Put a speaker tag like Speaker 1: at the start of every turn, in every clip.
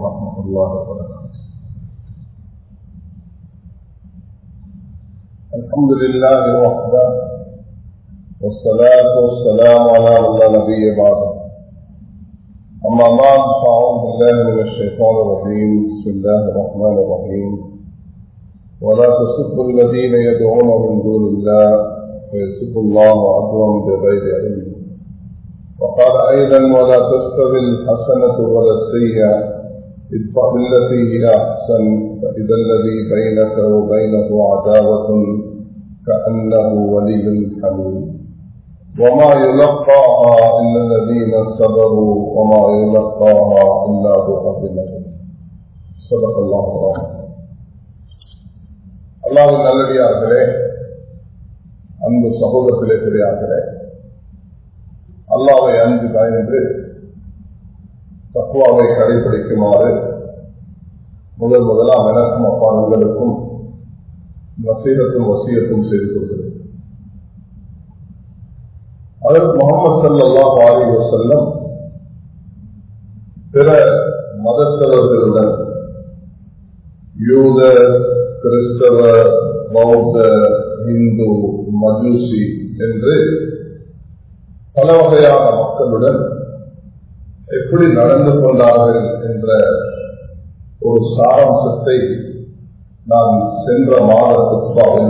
Speaker 1: ورحمة الله وبركاته الحمد لله وحده والصلاة والسلام على من لا نبي بعده أما بعد فأعوذ بالله من الشيطان الرجيم بسم الله الرحمن الرحيم ولا تسبوا الذين يدعون من دون الله فيسبوا الله عدوا بغير علم وقال أيضا ولا تستوي الحسنة ولا السيئة ادفع بالتي هي أحسن فإذا الذي بينك وبينه عداوة كأنه ولي حميم وما يلقاها إلا الذين صبروا وما يلقاها إلا ذو حظ صدق الله العظيم அல்லாவின் நல்லடியார்களே அன்பு சகோதரத்திலே பெரியார்களே அல்லாவை அன்பு பயந்து தக்குவாவை கடைபிடிக்குமாறு முதல் முதலாம் எனக்கும் அப்பா உங்களுக்கும் வசீரத்தும் வசியத்தும் செய்து கொள்கிறேன் அதற்கு முகமது சல்லா பாரி வசல்லம் பிற மதத்தவர்களுடன் யூத கிறிஸ்தவ பௌத்த இந்து மஜூசி என்று பல வகையான மக்களுடன் எப்படி நடந்து கொண்டார்கள் என்ற ஒரு சாராம்சத்தை நான் சென்ற மாத புத்தாவில்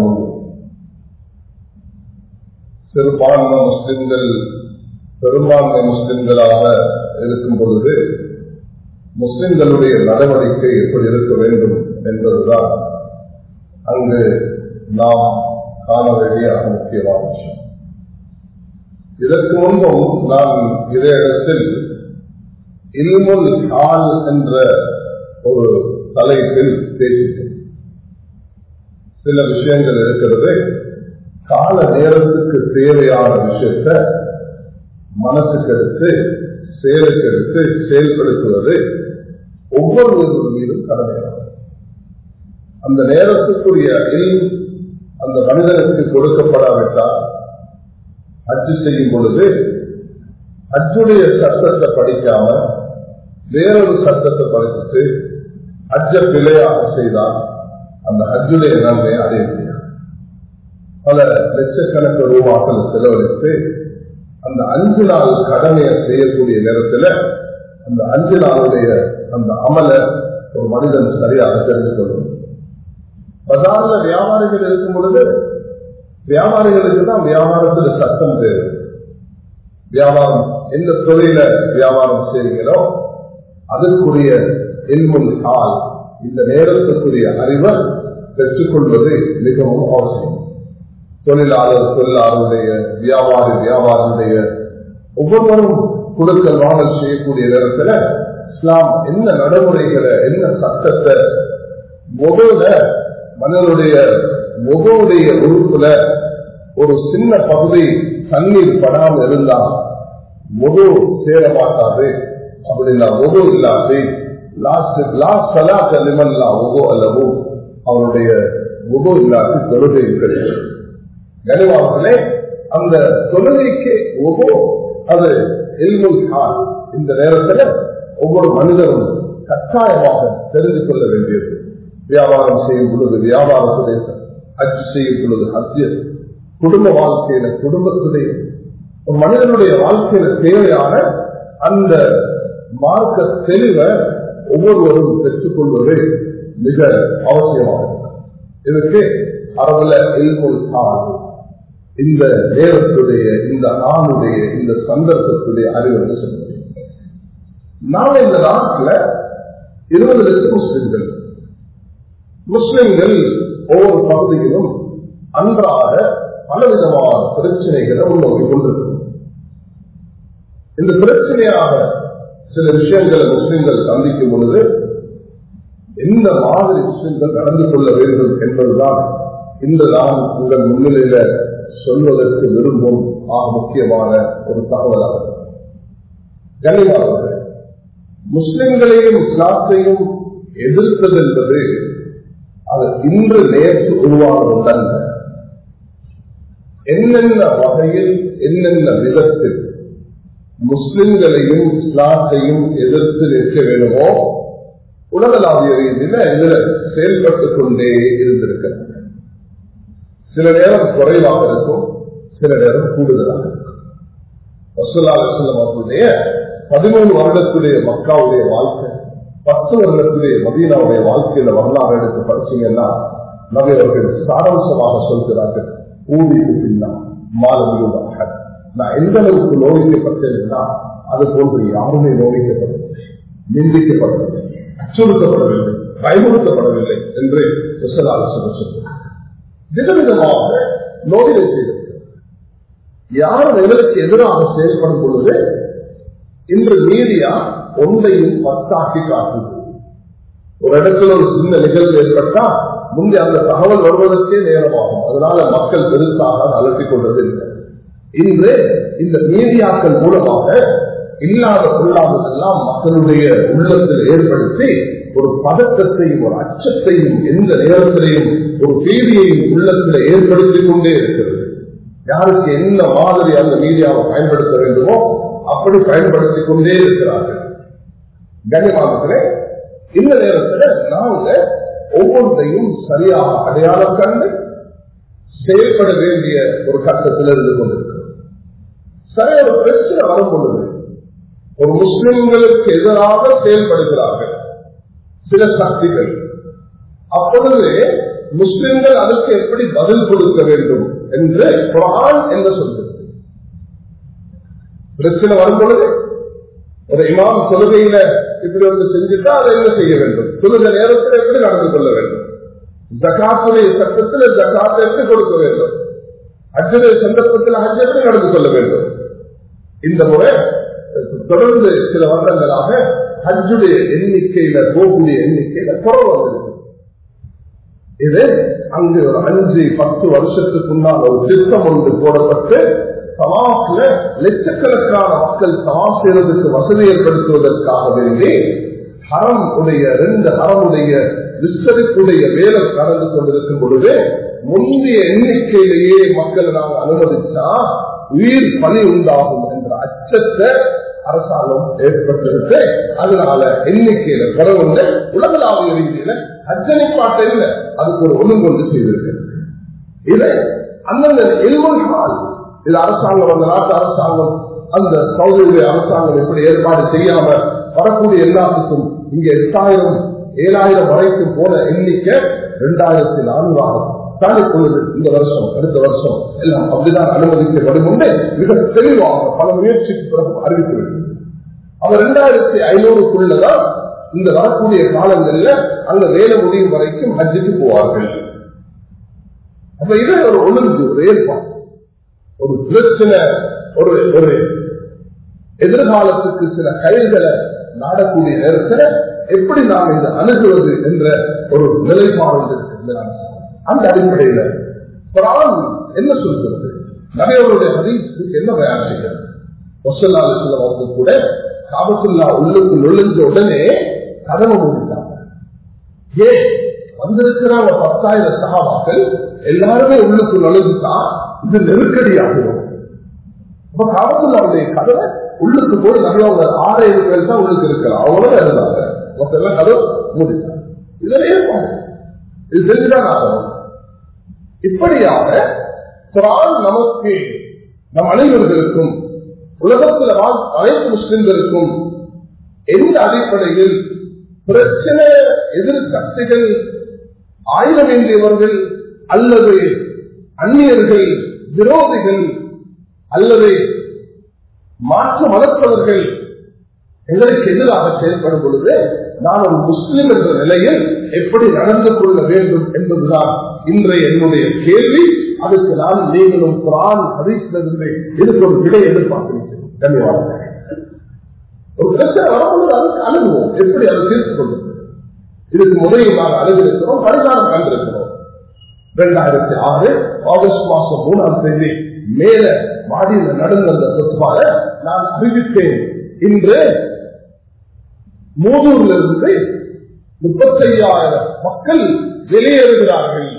Speaker 1: சிறுபான்மை முஸ்லிம்கள் பெரும்பான்மை முஸ்லிம்களாக இருக்கும் பொழுது முஸ்லிம்களுடைய நடவடிக்கை எப்படி இருக்க வேண்டும் என்பதுதான் அங்கு நாம் காண வேண்டிய முக்கியமான விஷயம் இதற்கு முன்பும் நான் இதே இடத்தில் இல்முல் கால் என்ற ஒரு தலைப்பில் பேசினேன் சில விஷயங்கள் இருக்கிறது கால நேரத்துக்கு தேவையான விஷயத்த மனசுக்கு எடுத்து செயலுக்கு எடுத்து செயல்படுத்துவது ஒவ்வொருவரும் மீதும் கடமையாகும் அந்த நேரத்துக்குரிய அந்த மனிதனுக்கு கொடுக்கப்படாவிட்டால் அச்சு செய்யும் பொழுது அச்சுடைய சட்டத்தை படிக்காம வேறொரு சட்டத்தை படிச்சுட்டு அஜ பிழையாக செய்தால் அந்த அஜுடைய நன்மை அடைய முடியாது பல லட்சக்கணக்கு ரூபாக்கள் செலவழித்து அந்த அஞ்சு நாள் கடமையை செய்யக்கூடிய நேரத்தில் அந்த அஞ்சு நாளுடைய அந்த அமல ஒரு மனிதன் சரியாக தெரிந்து கொள்ளும் பஜார்ல வியாபாரிகள் இருக்கும் பொழுது வியாபாரிகளுக்கு தான் வியாபாரத்துல சட்டம் தேவை வியாபாரம் எந்த தொழில வியாபாரம் செய்றீங்களோ அதற்குரிய எல்முல் கால் இந்த நேரத்துக்குரிய அறிவை பெற்றுக்கொள்வது மிகவும் அவசியம் தொழிலாளர் தொழிலாளருடைய வியாபாரி வியாபாரியுடைய ஒவ்வொருவரும் கொடுக்கல் வாங்கல் செய்யக்கூடிய நேரத்துல இஸ்லாம் என்ன நடைமுறைகளை என்ன சட்டத்தை முதல்ல மனிதனுடைய முகவுடைய உறுப்புல ஒரு சின்ன பகுதி தண்ணீர் படாமல் இருந்தா முது சேர மாட்டாது அப்படின்னா முது இல்லாது லாஸ்ட் லாஸ்ட் சலாத்த நிமல்லா முகு அல்லவோ அவருடைய முகு இல்லாது தொழுகை கிடையாது கனிவார்களே அந்த தொழுகைக்கு முகு அது எல்முல் கால் இந்த நேரத்தில் ஒவ்வொரு மனிதரும் கட்டாயமாக தெரிந்து கொள்ள வேண்டியது வியாபாரம் செய்யும் பொழுது வியாபாரத்துடைய அச்சு செய்யும் பொழுது அத்திய குடும்ப வாழ்க்கையில குடும்பத்துடைய ஒரு மனிதனுடைய வாழ்க்கையில தேவையான அந்த மார்க்க தெளிவை ஒவ்வொருவரும் பெற்றுக்கொள்வது மிக அவசியமாகும் இதற்கு அரபுல எல்முல் கால் இந்த நேரத்துடைய இந்த நாளுடைய இந்த சந்தர்ப்பத்துடைய அறிவு சொல்ல நாம இந்த நாட்டில் இருபது லட்சம் முஸ்லிம்கள் முஸ்லிம்கள் ஒவ்வொரு பகுதியிலும் அன்றாட பலவிதமான பிரச்சனைகளை உருவாக்கி கொண்டிருக்கும் இந்த பிரச்சனையாக சில விஷயங்களை முஸ்லிம்கள் சந்திக்கும் பொழுது எந்த மாதிரி முஸ்லிம்கள் நடந்து கொள்ள வேண்டும் என்பதுதான் இந்த நான் உங்கள் முன்னிலையில சொல்வதற்கு விரும்பும் ஆக முக்கியமான ஒரு தகவலாகும் கனிவாக முஸ்லிம்களையும் இஸ்லாத்தையும் எதிர்ப்பது என்பது அது இன்று நேற்று உருவானதுடன் என்னென்ன வகையில் என்னென்ன விதத்தில் முஸ்லிம்களையும் இஸ்லாத்தையும் எதிர்த்து நிற்க வேண்டுமோ உலகளாவிய ரீதியில இதுல செயல்பட்டுக் கொண்டே இருந்திருக்கிறாங்க சில நேரம் குறைவாக இருக்கும் சில நேரம் கூடுதலாக இருக்கும் அவர்களுடைய பதிமூணு வருடத்துடைய மக்காவுடைய வாழ்க்கை பத்து வருடத்துடைய மதீனாவுடைய வாழ்க்கையில வரலாறு எடுத்து படிச்சீங்கன்னா நபி அவர்கள் சாராம்சமாக சொல்கிறார்கள் ஊதி பின்னா மாலவியுள்ள நான் எந்த அளவுக்கு நோய்க்கப்பட்டேன்னா அது போன்று யாருமே நோய்க்கப்படவில்லை நிந்திக்கப்படவில்லை அச்சுறுத்தப்படவில்லை பயமுறுத்தப்படவில்லை என்று சொல்ல சொல்கிறார் விதவிதமாக நோயிலை செய்திருக்கிறார் யார் எங்களுக்கு எதிராக செயல்படும் பொழுது இன்று மீடியா ஒன்றையும் பத்தாக்கி காட்டுது ஒரு இடத்துல ஒரு சின்ன நிகழ்வு ஏற்பட்டா முந்தைய அந்த தகவல் வருவதற்கே நேரமாகும் அதனால மக்கள் பெருசாக அலட்டிக் கொண்டது இல்லை இன்று இந்த மீடியாக்கள் மூலமாக இல்லாத கொள்ளாததெல்லாம் மக்களுடைய உள்ளத்தில் ஏற்படுத்தி ஒரு பதக்கத்தையும் ஒரு அச்சத்தையும் எந்த நேரத்திலையும் ஒரு பீதியையும் உள்ளத்தில் ஏற்படுத்திக் கொண்டே இருக்கிறது யாருக்கு என்ன மாதிரி அந்த மீடியாவை பயன்படுத்த வேண்டுமோ அப்படி பயன்படுத்திக் கொண்டே இருக்கிறார்கள் கனிமானத்திலே இந்த நேரத்தில் நாங்க ஒவ்வொன்றையும் சரியாக அடையாளம் கண்டு செயல்பட வேண்டிய ஒரு கட்டத்தில் இருந்து கொண்டிருக்கிறோம் சரி ஒரு பிரச்சனை வரும் பொழுது ஒரு முஸ்லிம்களுக்கு எதிராக செயல்படுகிறார்கள் சில சக்திகள் அப்பொழுது முஸ்லிம்கள் அதற்கு எப்படி பதில் கொடுக்க வேண்டும் என்று குரான் என்று சொல்கிறது பிரச்சனை வரும் பொழுது ஒரு இமாம் தொழுகையில இப்படி ஒன்று செஞ்சுட்டா அதை என்ன செய்ய வேண்டும் தொழுக நேரத்தில் எப்படி நடந்து கொள்ள வேண்டும் ஜக்காத்துடைய சட்டத்தில் ஜக்காத்தை எப்படி கொடுக்க வேண்டும் அஜுடைய சந்தர்ப்பத்தில் ஹஜ் எப்படி நடந்து கொள்ள வேண்டும் இந்த முறை தொடர்ந்து சில வருடங்களாக ஹஜ்ஜுடைய எண்ணிக்கையில போகுடைய எண்ணிக்கையில குறவு வந்திருக்கு இது அங்கு ஒரு அஞ்சு பத்து வருஷத்துக்கு முன்னால் ஒரு திட்டம் ஒன்று போடப்பட்டு சவாப்ல லட்சக்கணக்கான மக்கள் சவாப் செய்வதற்கு வசதி ஏற்படுத்துவதற்காக வேண்டி ஹரம் உடைய ரெண்டு ஹரமுடைய விஸ்தரிப்புடைய வேலை நடந்து கொண்டிருக்கும் பொழுது முந்தைய எண்ணிக்கையிலேயே மக்களை நாங்கள் அனுமதிச்சா உயிர் பலி உண்டாகும் என்ற அச்சத்தை அரசாங்கம் ஏற்பட்டிருக்கு அதனால எண்ணிக்கையில குறவுண்டு உலகளாவிய ரீதியில அச்சனைப்பாட்டு இல்லை அதுக்கு ஒரு ஒழுங்கொண்டு செய்திருக்கு இது அந்தந்த எல்மொழிகால் இது அரசாங்கம் அந்த நாட்டு அரசாங்கம் அந்த சௌதியுடைய அரசாங்கம் எப்படி ஏற்பாடு செய்யாம வரக்கூடிய எல்லாத்துக்கும் இங்க எட்டாயிரம் ஏழாயிரம் வரைக்கும் போன எண்ணிக்கை இரண்டாயிரத்தி நான்கு ஆகும் தானே பொழுது இந்த வருஷம் அடுத்த வருஷம் எல்லாம் அப்படிதான் அனுமதிக்கப்படும் என்று மிக தெளிவாக பல முயற்சிக்கு பிறகு அறிவித்துவிட்டது அவர் இரண்டாயிரத்தி ஐநூறுக்குள்ளதான் இந்த வரக்கூடிய காலங்கள்ல அங்க வேலை முடியும் வரைக்கும் ஹஜ்ஜுக்கு போவார்கள் அப்ப இது ஒரு ஒழுங்கு ஒரு ஏற்பாடு ஒரு பிரச்சனை ஒரு ஒரு எதிர்காலத்துக்கு சில கைகளை நாடக்கூடிய நேரத்தில் எப்படி நாம் இதை அணுகுவது என்ற ஒரு நிலைப்பாடு இருக்கு அந்த அடிப்படையில குரான் என்ன சொல்கிறது நகையவருடைய ஹதீஸுக்கு என்ன பயன் செய்கிறது ஒசல்லாலு சிலவர்கள் கூட காபத்துல்லா உள்ளுக்கு நுழைஞ்ச உடனே கதவை மூடிட்டாங்க ஏன் வந்திருக்கிறாங்க பத்தாயிரம் சகாபாக்கள் எல்லாருமே உள்ளுக்கு நுழைஞ்சுட்டா இது நெருக்கடியாகிடும் அப்ப காபத்துல்லாவுடைய கதவை உள்ளுக்கு போய் நகையவங்க ஆறு ஏழு பேர் தான் உள்ளுக்கு இருக்கலாம் அவங்களும் இருந்தாங்க மொத்தம் கதவு மூடிட்டாங்க இதுலயே இது தெரிஞ்சுதான் ஆகணும் இப்படியாக குரான் நமக்கு நம் அனைவர்களுக்கும் உலகத்தில் அனைத்து முஸ்லிம்களுக்கும் எந்த அடிப்படையில் பிரச்சனை எதிர் சக்திகள் ஆயுத வேண்டியவர்கள் அல்லது அந்நியர்கள் விரோதிகள் அல்லது மாற்று மதத்தவர்கள் எங்களுக்கு எதிராக செயல்படும் பொழுது நான் ஒரு முஸ்லிம் என்ற நிலையில் எப்படி நடந்து கொள்ள வேண்டும் என்பதுதான் இன்றைய என்னுடைய கேள்வி அதுக்கு நான் நீங்களும் குரான் ஹதீஸ்லிருந்து இதுக்கு ஒரு விடை எதிர்பார்க்கிறேன் தன்யவாதம் ஒரு பிரச்சனை வரும்போது அதுக்கு அணுகுவோம் எப்படி அதை தீர்த்து கொள்வது இதுக்கு முதலில் நாங்கள் அணுகிருக்கிறோம் பரிகாரம் கண்டிருக்கிறோம் இரண்டாயிரத்தி ஆறு ஆகஸ்ட் மாசம் மூணாம் தேதி மேல மாடியில் நடந்த அந்த சொத்துவாக நான் அறிவித்தேன் இன்று மூதூர்ல இருந்து முப்பத்தையாயிரம் மக்கள் வெளியேறுகிறார்கள்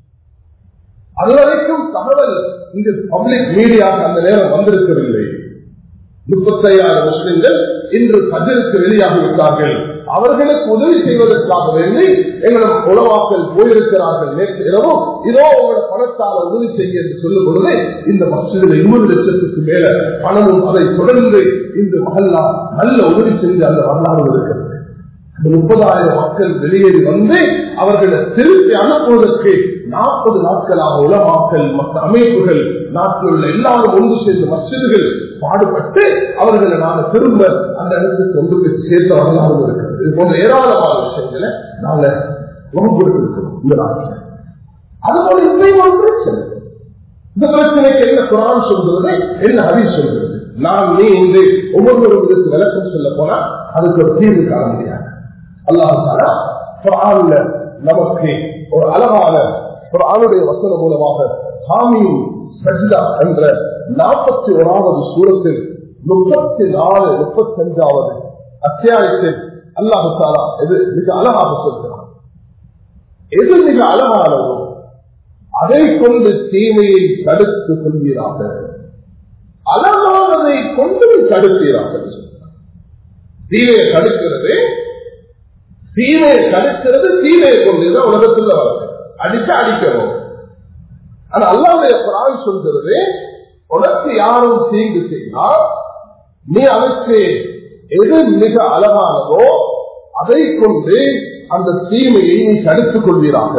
Speaker 1: அதுவரைக்கும் தகவல் இங்கு பப்ளிக் மீடியாக அந்த நேரம் வந்திருக்கவில்லை முப்பத்தையாயிரம் முஸ்லிம்கள் இன்று பஜருக்கு வெளியாகிவிட்டார்கள் அவர்களுக்கு உதவி செய்வதற்காக வேண்டி எங்களோட உலவாக்கள் போயிருக்கிறார்கள் நேற்று இரவும் இதோ உங்களோட பணத்தால் உதவி செய்ய என்று சொல்லும் பொழுது இந்த மசிதில் இருபது லட்சத்துக்கு மேல பணமும் அதை தொடர்ந்து இந்த மகல்லா நல்ல உதவி செஞ்சு அந்த வரலாறு இருக்கிறது அந்த முப்பதாயிரம் மக்கள் வெளியேறி வந்து அவர்களை திருப்பி அனுப்புவதற்கு நாற்பது நாட்களாக உலமாக்கல் மற்ற அமைப்புகள் நாட்டில் உள்ள எல்லாரும் ஒன்று சேர்ந்த மசிதுகள் பாடுபட்டு அவர்களை நாங்கள் திரும்ப அந்த இடத்துக்கு கொண்டு போய் சேர்த்த வரலாறு இருக்கிறது இது போன்ற ஏராளமான விஷயங்களை நாங்க வகுப்படுத்திருக்கிறோம் இந்த நாட்டில் அதுபோல இப்பயும் ஒரு பிரச்சனை இந்த பிரச்சனைக்கு என்ன குரான் சொல்கிறது என்ன ஹரி சொல்கிறது நான் நீ இன்று ஒவ்வொருவரும் இதற்கு விளக்கம் சொல்ல போனா அதுக்கு ஒரு தீர்வு காண முடியாது அல்லாஹால குரான்ல நமக்கு ஒரு அழகான ஒரு ஆணுடைய வசனம் மூலமாக சாமியும் சஜிதா என்ற நாற்பத்தி ஓராவது சூரத்தில் முப்பத்தி நாலு முப்பத்தி அஞ்சாவது அத்தியாயத்தில் அல்லாஹு தாலா இது மிக அழகாக சொல்கிறார் எது மிக அழகானதோ அதை கொண்டு தீமையை தடுத்து கொள்வீராக அழகானதை கொண்டு தடுப்பீராக தீமையை தடுக்கிறது தீமையை தடுக்கிறது தீமையை கொண்டுதான் உலகத்துல வருது அடிச்சு அடிக்கணும் ஆனா அல்லாவுடைய குரான் சொல்கிறது உனக்கு யாரும் தீங்கு செய்தால் நீ அதற்கு எது மிக அழகானதோ அதை கொண்டு அந்த தீமையை நீ தடுத்துக் கொள்வீராக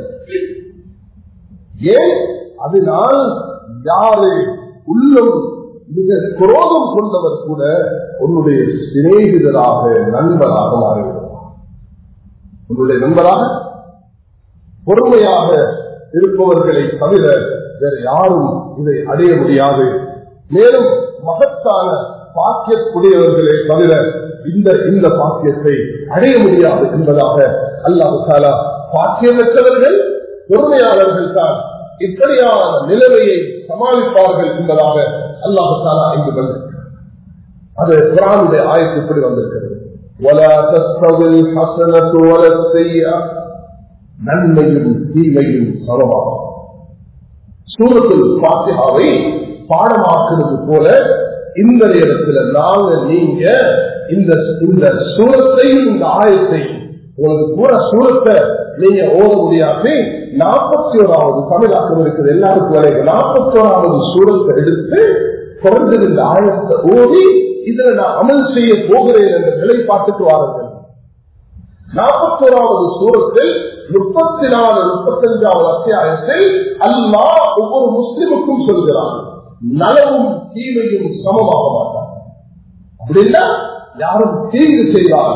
Speaker 1: ஏன் அதனால் யாரு உள்ளம் மிக குரோதம் கொண்டவர் கூட உன்னுடைய சிநேகிதராக நண்பராக மாறிவிடுவார் உன்னுடைய நண்பராக பொறுமையாக இருப்பவர்களை தவிர வேற யாரும் இதை அடைய முடியாது மேலும் மகத்தான பாக்கியக்கூடியவர்களை தவிர இந்த இந்த பாக்கியத்தை அடைய முடியாது என்பதாக அல்லாஹு தாலா பாக்கியமற்றவர்கள் பொறுமையாளர்கள் தான் இப்படியான நிலைமையை சமாளிப்பார்கள் என்பதாக அல்லாஹு தாலா இங்கு வந்து அது குரானுடைய ஆயத்து இப்படி வந்திருக்கிறது ولا تستوي الحسنة ولا السيئة நன்மையும் தீமையும் சமமாகும் சூரத்தில் பாத்தியாவை பாடமாக்குறது போல இந்த நேரத்தில் நாங்க நீங்க இந்த இந்த சூரத்தையும் இந்த ஆயத்தையும் உங்களுக்கு கூட சூரத்தை நீங்க ஓட முடியாது நாற்பத்தி ஓராவது தமிழாக்கம் இருக்குது எல்லாருக்கும் வரைக்கும் நாற்பத்தி ஓராவது சூரத்தை எடுத்து குறைஞ்சது இந்த ஆயத்தை ஓடி இதுல நான் அமல் செய்ய போகிறேன் என்ற நிலைப்பாட்டுக்கு வாருங்கள் நாற்பத்தோராவது சூரத்தில் முப்பத்தி நாலு முப்பத்தஞ்சாவது அத்தியாயத்தில் அல்லா ஒவ்வொரு முஸ்லிமுக்கும் சொல்கிறான் நலவும் தீமையும் சமமாக மாட்டார் அப்படின்னா யாரும் தீங்கு செய்தால்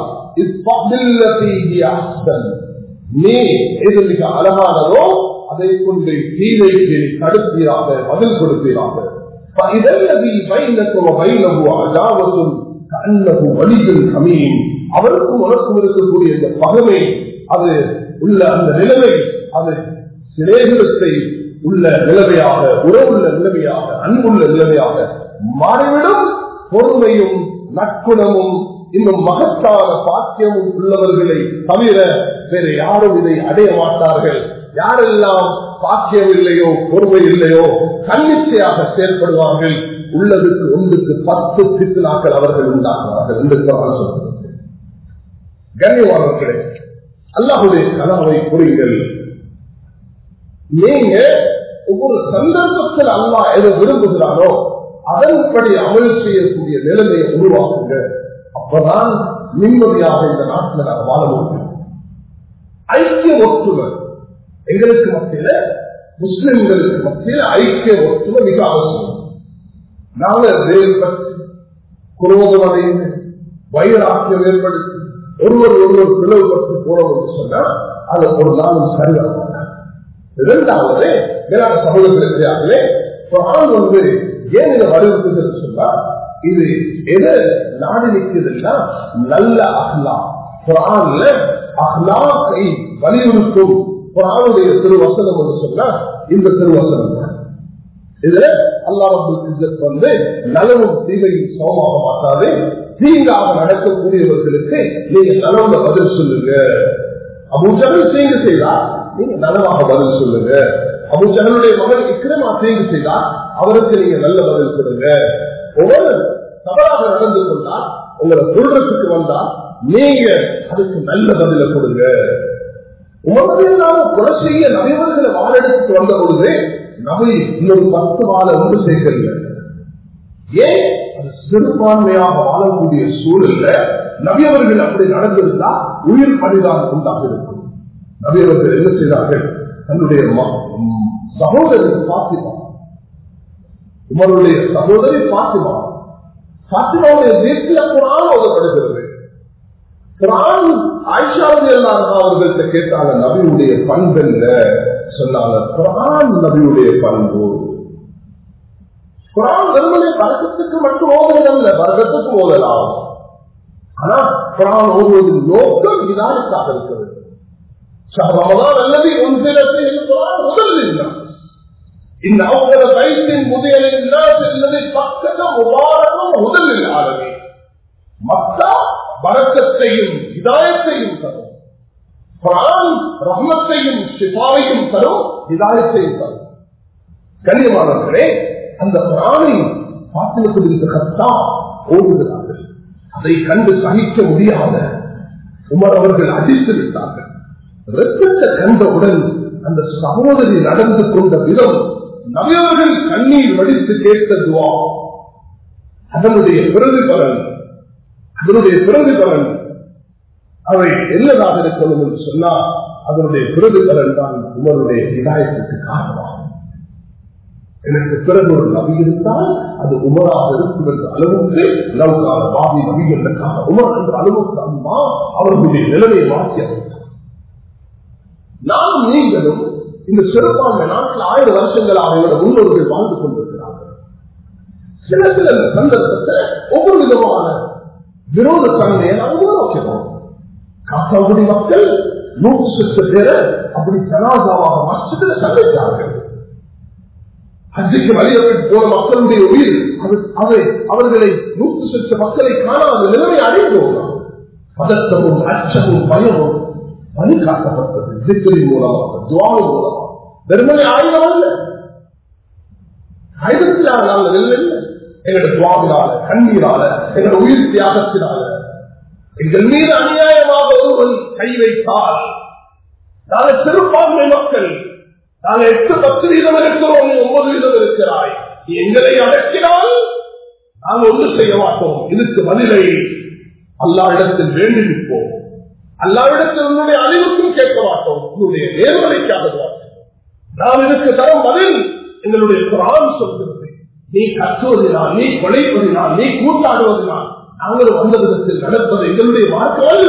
Speaker 1: நீ எது மிக அழகானதோ அதை கொண்டு தீமைக்கு தடுப்பீராக பதில் கொடுப்பீராக அவருக்கும் உனக்கும் இருக்கக்கூடிய இந்த பகமை அது உள்ள அந்த நிலைமை அது சிலேகத்தை உள்ள நிலைமையாக உறவுள்ள நிலைமையாக அன்புள்ள நிலைமையாக மாறிவிடும் பொறுமையும் நற்குணமும் இன்னும் மகத்தான பாக்கியமும் உள்ளவர்களை தவிர வேற யாரும் இதை அடைய மாட்டார்கள் யாரெல்லாம் பாக்கியம் இல்லையோ பொறுமை இல்லையோ தன்னிச்சையாக செயல்படுவார்கள் உள்ளதுக்கு ஒன்றுக்கு பத்து சித்தனாக்கள் அவர்கள் உண்டாக்குவார்கள் என்று சொல்றது கண்ணியமானவர்களே அல்லாஹுடைய கனவை புரியுங்கள் நீங்க ஒவ்வொரு சந்தர்ப்பத்தில் அல்லா எதை விரும்புகிறாரோ அதன்படி அமல் செய்யக்கூடிய நிலைமையை உருவாக்குங்க அப்பதான் நிம்மதியாக இந்த நாட்டில் நாங்கள் வாழ முடியும் ஐக்கிய ஒற்றுமை எங்களுக்கு மத்தியில முஸ்லிம்களுக்கு மத்தியில ஐக்கிய ஒற்றுமை மிக அவசியம் நாங்கள் வேறுபட்டு குரோதம் அடைந்து வைராக்கியம் ஏற்படுத்தி ஒருவர் ஒருவர் பிளவுபட்டு போறோம் என்று சொன்னா அது ஒரு நாளும் சரியாக இரண்டாவது மேலான சகோதரர்களே குரான் வந்து ஏன் இதை வலியுறுத்துகிறது சொன்னா இது எது நாடு நிற்கிறதுனா நல்ல அஹ்லா குரான்ல அஹ்லாக்கை வலியுறுத்தும் குரானுடைய திருவசனம் என்று சொன்னா இந்த திருவசனம் தான் இதுல அல்லாஹ் வந்து நலவும் தீமையும் சமமாக மாட்டாது தீங்காக நடக்கக்கூடியவர்களுக்கு நீங்க நலவுல பதில் சொல்லுங்க அபுஜகல் தீங்கு செய்தா நீங்க நலவாக பதில் சொல்லுங்க அபுஜகனுடைய மகன் இக்கிரமா தீங்கு செய்தா அவருக்கு நீங்க நல்ல பதில் சொல்லுங்க ஒவ்வொரு தவறாக நடந்து கொண்டா உங்களை சொல்றதுக்கு வந்தா நீங்க அதுக்கு நல்ல பதில கொடுங்க உமரதையில்லாம கொலை செய்ய நபிவர்களை வாழெடுத்து வந்த பொழுது நபி இன்னொரு பத்து வாழ ஒன்று சேர்க்கல ஏன் அது சிறுபான்மையாக வாழக்கூடிய சூழல்ல நபியவர்கள் அப்படி நடந்திருந்தா உயிர் பணிதான் உண்டாக இருக்கும் நபியவர்கள் என்ன செய்தார்கள் தன்னுடைய சகோதரி பாத்திமா உமருடைய சகோதரி பாத்திமா பாத்திமாவுடைய வீட்டில் குரான் ஓதப்படுகிறது குரான் ஆயிஷாவது எல்லாம் அவர்கள்ட்ட கேட்டாங்க நபியுடைய பண்பெல்ல சொன்னாங்க குரான் நபியுடைய பண்பு குரான் வெறுமனே வர்க்கத்துக்கு மட்டும் ஓதுவதல்ல வர்க்கத்துக்கு ஓதலாம் ஆனா குரான் ஓதுவதின் நோக்கம் இதானத்தாக இருக்கிறது ரமதான் அல்லது ஒன்றிலத்தை குரான் முதலில் இல்லை إن أول بيت مضي للناس الذي مكة مبارك هدى للعالمين மக்கா பரக்கத்தையும் இதாயத்தையும் தரும் குரான் ரஹ்மத்தையும் சிபாவையும் தரும் இதாயத்தையும் தரும் கண்ணியமானவர்களே அந்த குரானை பாத்திரத்தில் கத்தா ஓடுகிறார்கள் அதை கண்டு சகிக்க முடியாத உமர் அவர்கள் அடித்து விட்டார்கள் ரத்தத்தை கண்டவுடன் அந்த சகோதரி நடந்து கொண்ட விதம் நவியவர்கள் கண்ணீர் வடித்து கேட்ட துவா அதனுடைய பிரதிபலன் அதனுடைய பிரதிபலன் அவை என்னதாக இருக்கணும் என்று சொன்னால் அதனுடைய பிரதிபலன் தான் உமருடைய இதாயத்துக்கு காரணமாகும் எனக்கு பிறகு ஒரு நபி இருந்தால் அது உமராக இருக்கும் என்ற அளவுக்கு நமக்கான பாவி நபி என்றக்கான உமர் என்ற அளவுக்கு அம்மா அவர்களுடைய நிலைமையை மாற்றி அமைத்தார் நாம் நீங்களும் இந்த சிறுபான்மை நாட்டில் ஆயிரம் வருஷங்களாக எங்களோட முன்னோர்கள் வாழ்ந்து கொண்டிருக்கிறார்கள் சில சில சந்தர்ப்பத்தில் ஒவ்வொரு விதமான விரோத தன்மையை நாம் உருவாக்கிறோம் காத்தாங்குடி மக்கள் நூற்று சுற்று பேரை அப்படி ஜனாதாவாக மஸ்ஜிதில் சந்தித்தார்கள் ஹஜ்ஜுக்கு வழியப்பட்டு போன மக்களுடைய உயிர் அதை அவர்களை நூற்று சுற்று மக்களை காணாத நிலைமை அடைந்தோம் பதற்றமும் அச்சமும் பயமும் பணி காட்டப்பட்டது திக்கிரின் மூலமாக துவாவின் மூலமாக வெறுமனை ஆயுதம் அல்ல ஆயுதத்தினால் நாங்கள் இல்லை எங்களுடைய துவாவினால கண்ணீரால எங்களுடைய உயிர் தியாகத்தினால எங்கள் மீது அநியாயமாக ஒருவன் கை வைத்தால் நாங்கள் சிறுபான்மை மக்கள் நாங்கள் எட்டு பத்து வீதம் இருக்கிறோம் நீ ஒன்பது வீதம் இருக்கிறாய் நீ எங்களை அடக்கினால் நாங்கள் ஒன்று செய்ய மாட்டோம் இதுக்கு பதிலை அல்லா இடத்தில் வேண்டி நிற்போம் அல்லாவிடத்தில் உன்னுடைய அறிவுக்கும் கேட்க மாட்டோம் உன்னுடைய நேர்மறைக்காக நாம் இதுக்கு தரும் பதில் எங்களுடைய குரான் சொல்கிறது நீ கற்றுவதினால் நீ கொலைப்பதினால் நீ கூட்டாடுவதனால் நாங்கள் வந்த விதத்தில் நடப்பது எங்களுடைய மார்க்கம் அல்ல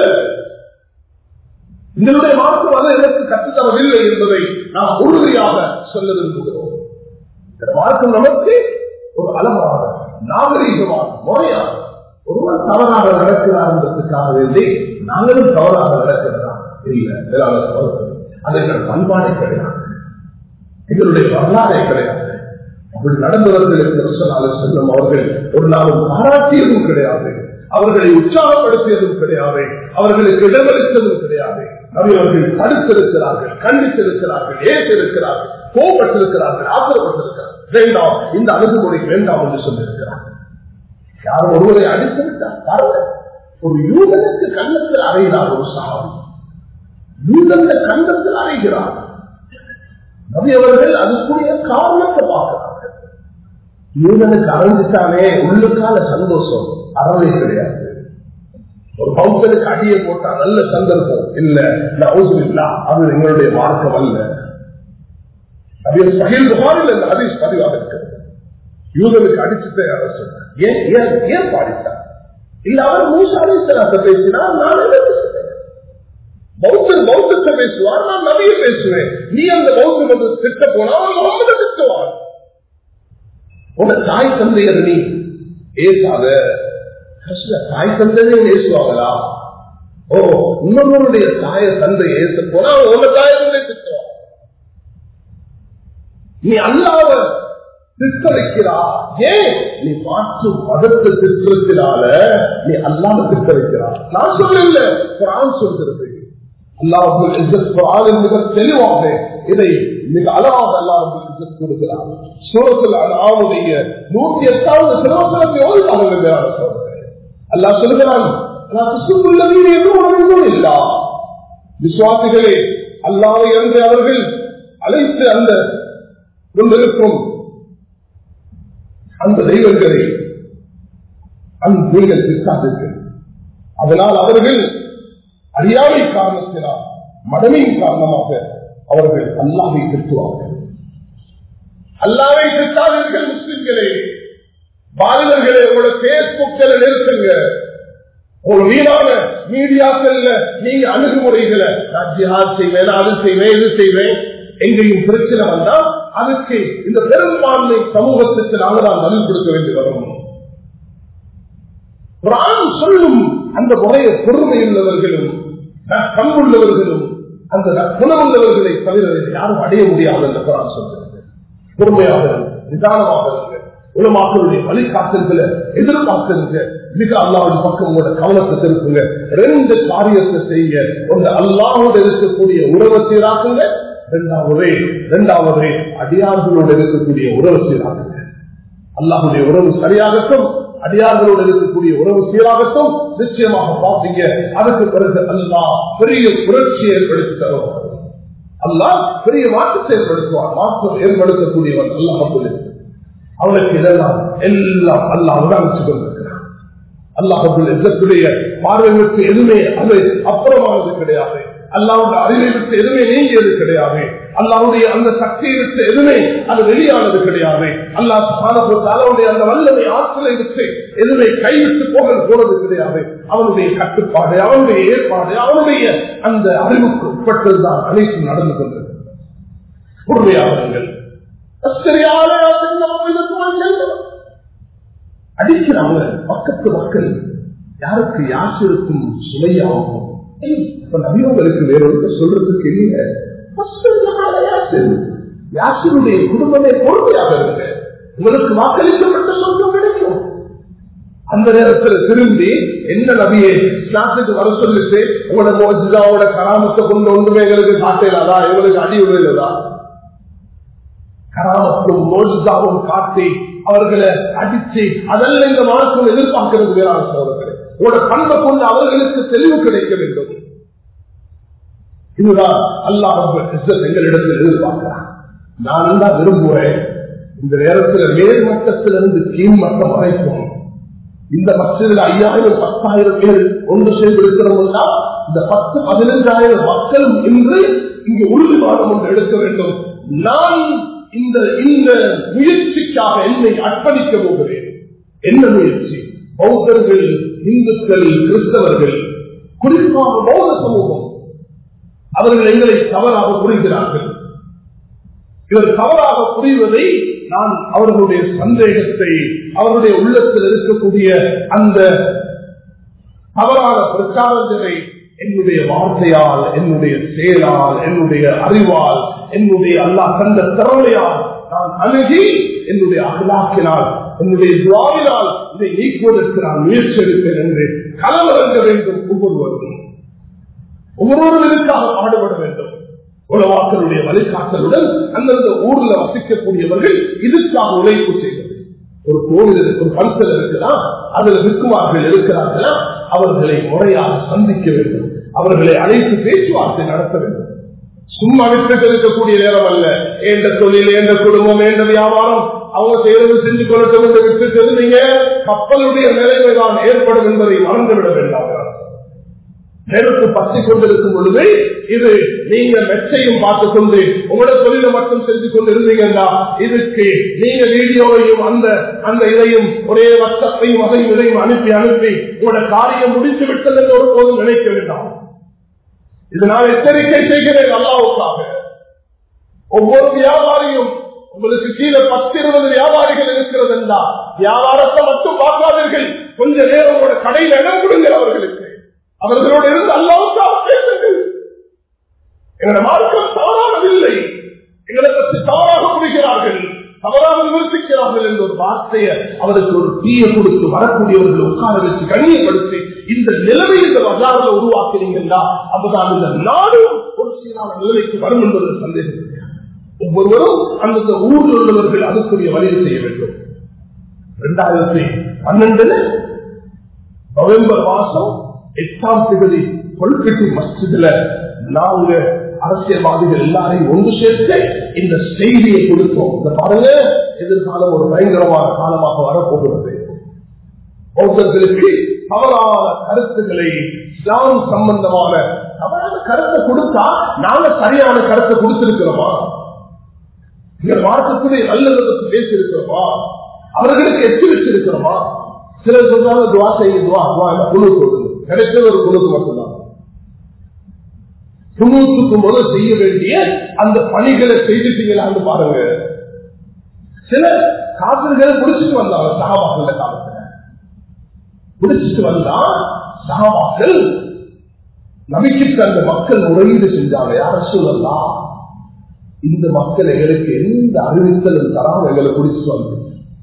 Speaker 1: எங்களுடைய மார்க்கம் அது எனக்கு கற்றுத்தரவில்லை என்பதை நாம் உறுதியாக சொல்ல விரும்புகிறோம் இந்த மார்க்கம் நமக்கு ஒரு அளவாக நாகரீகமாக முறையாக ஒருவர் தவறாக நடக்கிறார் என்பதற்காக வேண்டி நாங்களும் தவறாக நடக்கிறதா இல்லை அது எங்கள் பண்பாடே கிடையாது எங்களுடைய வரலாறே கிடையாது அப்படி நடந்தவர்களுக்கு செல்லும் அவர்கள் ஒரு நாளும் பாராட்டியதும் கிடையாது அவர்களை உற்சாகப்படுத்தியதும் கிடையாது அவர்களுக்கு இடமளித்ததும் கிடையாது அவர்கள் தடுத்திருக்கிறார்கள் கண்டித்திருக்கிறார்கள் ஏற்றிருக்கிறார்கள் கோபப்பட்டிருக்கிறார்கள் ஆத்திரப்பட்டிருக்கிறார்கள் வேண்டாம் இந்த அணுகுமுறை வேண்டாம் என்று சொல்லியிருக்கிறார்கள் யாரும் ஒருவரை அடித்து விட்டார் பாருங்க ஒரு யூதனுக்கு கன்னத்தில் அறைகிறார் ஒரு சாமி யூதந்த கன்னத்தில் அறைகிறார் நபி அவர்கள் அதுக்குரிய காரணத்தை பார்க்கிறார்கள் யூதனுக்கு அறைஞ்சிட்டானே உள்ளுக்கால சந்தோஷம் அறவே கிடையாது ஒரு பௌத்தனுக்கு அடியை போட்டா நல்ல சந்தர்ப்பம் இல்ல நவுசு இல்லா அது எங்களுடைய மார்க்கம் அல்ல அது சகில் புகாரில் இந்த ஹதீஸ் பதிவாக இருக்கிறது யூதனுக்கு அடிச்சுட்டு அவர் சொன்னார் ஏன் ஏன் ஏன் பாடித்தார் இல்ல அவர் மூசாரி பேசினா நான் என்ன பேசுறேன் பௌத்தன் பௌத்தத்தை பேசுவார் நான் நபிய பேசுவேன் நீ அந்த பௌத்தம் வந்து திட்ட போனா அவன் முகமது திட்டுவார் உங்க தாய் தந்தையர் நீ ஏசாத தாய் தந்தையே பேசுவாங்களா ஓ இன்னொருவருடைய தாய தந்தை ஏச போனா உங்க தாய தந்தை திட்டுவான் நீ அல்லாவ திட்ட வைக்கிறா ஏன் நீ மாற்று மதத்தை திட்டத்தினால நீ அல்லாம திட்ட வைக்கிறா நான் சொல்லல குரான் சொல்கிறது அல்லாஹ் மிக தெளிவாக இதை மிக அழகாக அல்லாஹ் கொடுக்கிறார் சூரத்தில் ஆவுடைய நூத்தி எட்டாவது சிலவசனத்தை ஓடினாங்க அல்லாஹ் சொல்கிறான் இல்லா விசுவாசிகளே அல்லாவை என்று அவர்கள் அழைத்து அந்த கொண்டிருக்கும் அந்த தெய்வங்களை அந்த நீங்கள் திட்டாதீர்கள் அதனால் அவர்கள் அறியாமை காரணத்தினால் மடமையின் காரணமாக அவர்கள் அல்லாவை திட்டுவார்கள் அல்லாவை திட்டாதீர்கள் முஸ்லிம்களே பாலிதர்களே உங்களோட பேஸ்புக்கில் நிறுத்துங்க ஒரு வீணான மீடியாக்கள்ல நீங்க அணுகுமுறைகளை நான் ஜிஹாத் செய்வேன் அது செய்வேன் இது செய்வேன் எங்கேயும் பிரச்சனை வந்தா அதுக்கு இந்த பெரும்பான்மை சமூகத்துக்கு நாங்கள் தான் பதில் கொடுக்க வேண்டி வரும் குரான் சொல்லும் அந்த முறைய பொறுமை உள்ளவர்களும் பண்புள்ளவர்களும் அந்த குணமுள்ளவர்களை தவிர யாரும் அடைய முடியாது என்று குரான் சொல்கிறது பொறுமையாக நிதானமாக இருங்க உலமாக்களுடைய வழிகாட்டல்களை எதிர்பார்த்திருங்க மிக அல்லாவின் பக்கம் உங்களோட கவனத்தை திருப்புங்க ரெண்டு காரியத்தை செய்ய ஒன்று அல்லாவோடு இருக்கக்கூடிய உறவை சீராக்குங்க இரண்டாவது இரண்டாவது அடியார்களோடு இருக்கக்கூடிய உறவு சீராக்குங்க அல்லாஹுடைய உறவு சரியாகட்டும் அடியார்களோடு இருக்கக்கூடிய உறவு சீராகட்டும் நிச்சயமாக பார்ப்பீங்க அதுக்கு பிறகு அல்லா பெரிய புரட்சியை ஏற்படுத்தி தருவார் அல்லாஹ் பெரிய மாற்றத்தை ஏற்படுத்துவார் மாற்றம் ஏற்படுத்தக்கூடியவன் அல்லாஹ் அவனுக்கு இதெல்லாம் எல்லாம் அல்லாஹ் உடாமிச்சு கொண்டிருக்கிறான் அல்லாஹுடைய எதிர்ப்புடைய பார்வைகளுக்கு எதுவுமே அது அப்புறமானது கிடையாது அல்லாவுடைய அறிவை விட்டு எதுவுமே நீங்கியது கிடையாது அல்லாவுடைய அந்த சக்தியை விட்டு எதுவுமே அது வெளியானது கிடையாது அல்லாஹ் அல்லாவுடைய அந்த வல்லமை ஆற்றலை விட்டு எதுவுமே கைவிட்டு போக போறது கிடையாது அவனுடைய கட்டுப்பாடு அவனுடைய ஏற்பாடு அவனுடைய அந்த அறிவுக்கு உட்பட்டதுதான் அனைத்தும் நடந்து கொண்டது உண்மையாளர்கள் அடிக்கிறாங்க பக்கத்து மக்கள் யாருக்கு யாசிருக்கும் சுமையாகும் இப்ப நபியவங்களுக்கு வேறொரு சொல்றதுக்கு இல்ல யாசிருடைய குடும்பமே பொறுமையாக இருங்க உங்களுக்கு வாக்களிக்கப்பட்ட சொந்தம் கிடைக்கும் அந்த நேரத்தில் திரும்பி என்ன நபியை நாட்டுக்கு வர சொல்லிட்டு உங்களோட மோஜிதாவோட கராமத்தை கொண்டு ஒன்றுமே எங்களுக்கு காட்டலாதா எங்களுக்கு அடி விழுதா கராமத்தும் மோஜிதாவும் காட்டி அவர்களை அடிச்சு அதெல்லாம் இந்த மாற்றம் எதிர்பார்க்கிறது வேறான சோதர்களே உங்களோட பண்பை கொண்டு அவர்களுக்கு தெளிவு கிடைக்க வேண்டும் இதுதான் அல்லாஹ் எங்களிடத்தில் எதிர்பார்க்கிறான் நான் தான் விரும்புவேன் இந்த நேரத்தில் மேல்மட்டத்திலிருந்து கீழ் மட்டம் வரைக்கும் இந்த மசிதில் ஐயாயிரம் பத்தாயிரம் பேர் ஒன்று சேர்ந்து இருக்கிறவங்க இந்த பத்து பதினைஞ்சாயிரம் மக்களும் இன்று இங்கு உறுதிவாதம் ஒன்று எடுக்க வேண்டும் நான் இந்த இந்த முயற்சிக்காக என்னை அர்ப்பணிக்க போகிறேன் என்ன முயற்சி பௌத்தர்கள் இந்துக்கள் கிறிஸ்தவர்கள் குறிப்பாக பௌத்த சமூகம் அவர்கள் எங்களை தவறாக புரிகிறார்கள் இவர் தவறாக புரிவதை நான் அவர்களுடைய சந்தேகத்தை அவருடைய உள்ளத்தில் இருக்கக்கூடிய அந்த தவறான பிரச்சாரங்களை என்னுடைய வார்த்தையால் என்னுடைய செயலால் என்னுடைய அறிவால் என்னுடைய அல்லா தந்த திறமையால் நான் அணுகி என்னுடைய அகலாக்கினால் என்னுடைய துவாவினால் இதை நீக்குவதற்கு நான் முயற்சி எடுப்பேன் என்று களமிறங்க வேண்டும் ஒவ்வொருவரும் ஒவ்வொருவரும் இதற்காக பாடுபட வேண்டும் உலவாக்களுடைய வழிகாட்டலுடன் அந்தந்த ஊர்ல வசிக்கக்கூடியவர்கள் இதுக்காக உழைப்பு செய்வது ஒரு கோவில் ஒரு பல்சல் இருக்குதா அதுல விற்குமார்கள் இருக்கிறார்களா அவர்களை முறையாக சந்திக்க வேண்டும் அவர்களை அழைத்து பேச்சுவார்த்தை நடத்த வேண்டும் சும்மா விட்டுட்டு இருக்கக்கூடிய நேரம் அல்ல எந்த தொழில் எந்த குடும்பம் எந்த வியாபாரம் அவங்க செய்யறது செஞ்சு கொள்ளட்டும் என்று விட்டுட்டு இருந்தீங்க கப்பலுடைய நிலைமைதான் ஏற்படும் என்பதை மறந்துவிட வேண்டாம் நெருப்பு பற்றி கொண்டிருக்கும் பொழுது இது நீங்க மெச்சையும் பார்த்துக் கொண்டு உங்களோட தொழிலை மட்டும் செஞ்சு கொண்டு இருந்தீங்கன்னா இதுக்கு நீங்க வீடியோவையும் அந்த அந்த இதையும் ஒரே வட்டத்தையும் அதையும் இதையும் அனுப்பி அனுப்பி உங்களோட காரியம் முடித்து விட்டது என்று ஒருபோதும் நினைக்க வேண்டாம் இது நான் எச்சரிக்கை செய்கிறேன் அல்லாவுக்காக ஒவ்வொரு வியாபாரியும் உங்களுக்கு கீழே பத்து இருபது வியாபாரிகள் இருக்கிறது என்றால் வியாபாரத்தை மட்டும் பார்க்காதீர்கள் கொஞ்ச நேரம் உங்களோட கடையில் இடம் கொடுங்க அவர்களுக்கு அவர்களோடு இருந்து அல்லாவுக்காக பேசுங்கள் எங்களோட மார்க்கம் தவறானதில்லை எங்களை பற்றி தவறாக புரிகிறார்கள் தவறாக விமர்சிக்கிறார்கள் என்ற ஒரு வார்த்தையை அவருக்கு ஒரு தீய கொடுத்து வரக்கூடியவர்கள் உட்கார வச்சு கண்ணியப்படுத்தி இந்த நிலைமை இந்த வசாரில் உருவாக்கினீங்கன்னா அப்பதான் இந்த நாடும் ஒரு சீரான நிலைமைக்கு வரும் என்பது சந்தேகம் கிடையாது ஒவ்வொருவரும் அந்தந்த ஊரில் உள்ளவர்கள் அதுக்குரிய வழியை செய்ய வேண்டும் இரண்டாயிரத்தி பன்னெண்டுல நவம்பர் மாசம் எட்டாம் திகதி கொல்கட்டி மஸ்ஜிதுல நாங்க அரசியல்வாதிகள் எல்லாரையும் ஒன்று சேர்த்து இந்த செய்தியை கொடுத்தோம் இந்த பாருங்க எதிர்காலம் ஒரு பயங்கரமான காலமாக வரப்போகிறது பௌத்தர்களுக்கு தவறான கருத்துக்களை இஸ்லாம் சம்பந்தமான தவறான கருத்தை கொடுத்தா நாங்க சரியான கருத்தை கொடுத்திருக்கிறோமா இந்த மார்க்கத்துடைய நல்லதை பற்றி பேசியிருக்கிறோமா அவர்களுக்கு எச்சு வச்சிருக்கிறோமா சிலர் சொல்றாங்க துவா செய்ய துவா துவா குழு சொல்லுங்க கிடைச்சது ஒரு குழுக்கு மட்டும்தான் குழுத்துக்கும் போது செய்ய வேண்டிய அந்த பணிகளை செய்துட்டீங்களான்னு பாருங்க சில காதல்களை முடிச்சுட்டு வந்தாங்க சகாபாக்கள் காலத்துல முடிச்சுட்டு வந்தா சகாபாக்கள் நபிக்கு அந்த மக்கள் முறையீடு செஞ்சாங்க யார சொல்லலாம் இந்த மக்கள் எங்களுக்கு எந்த அறிவித்தலும் தராம எங்களை குடிச்சிட்டு வந்து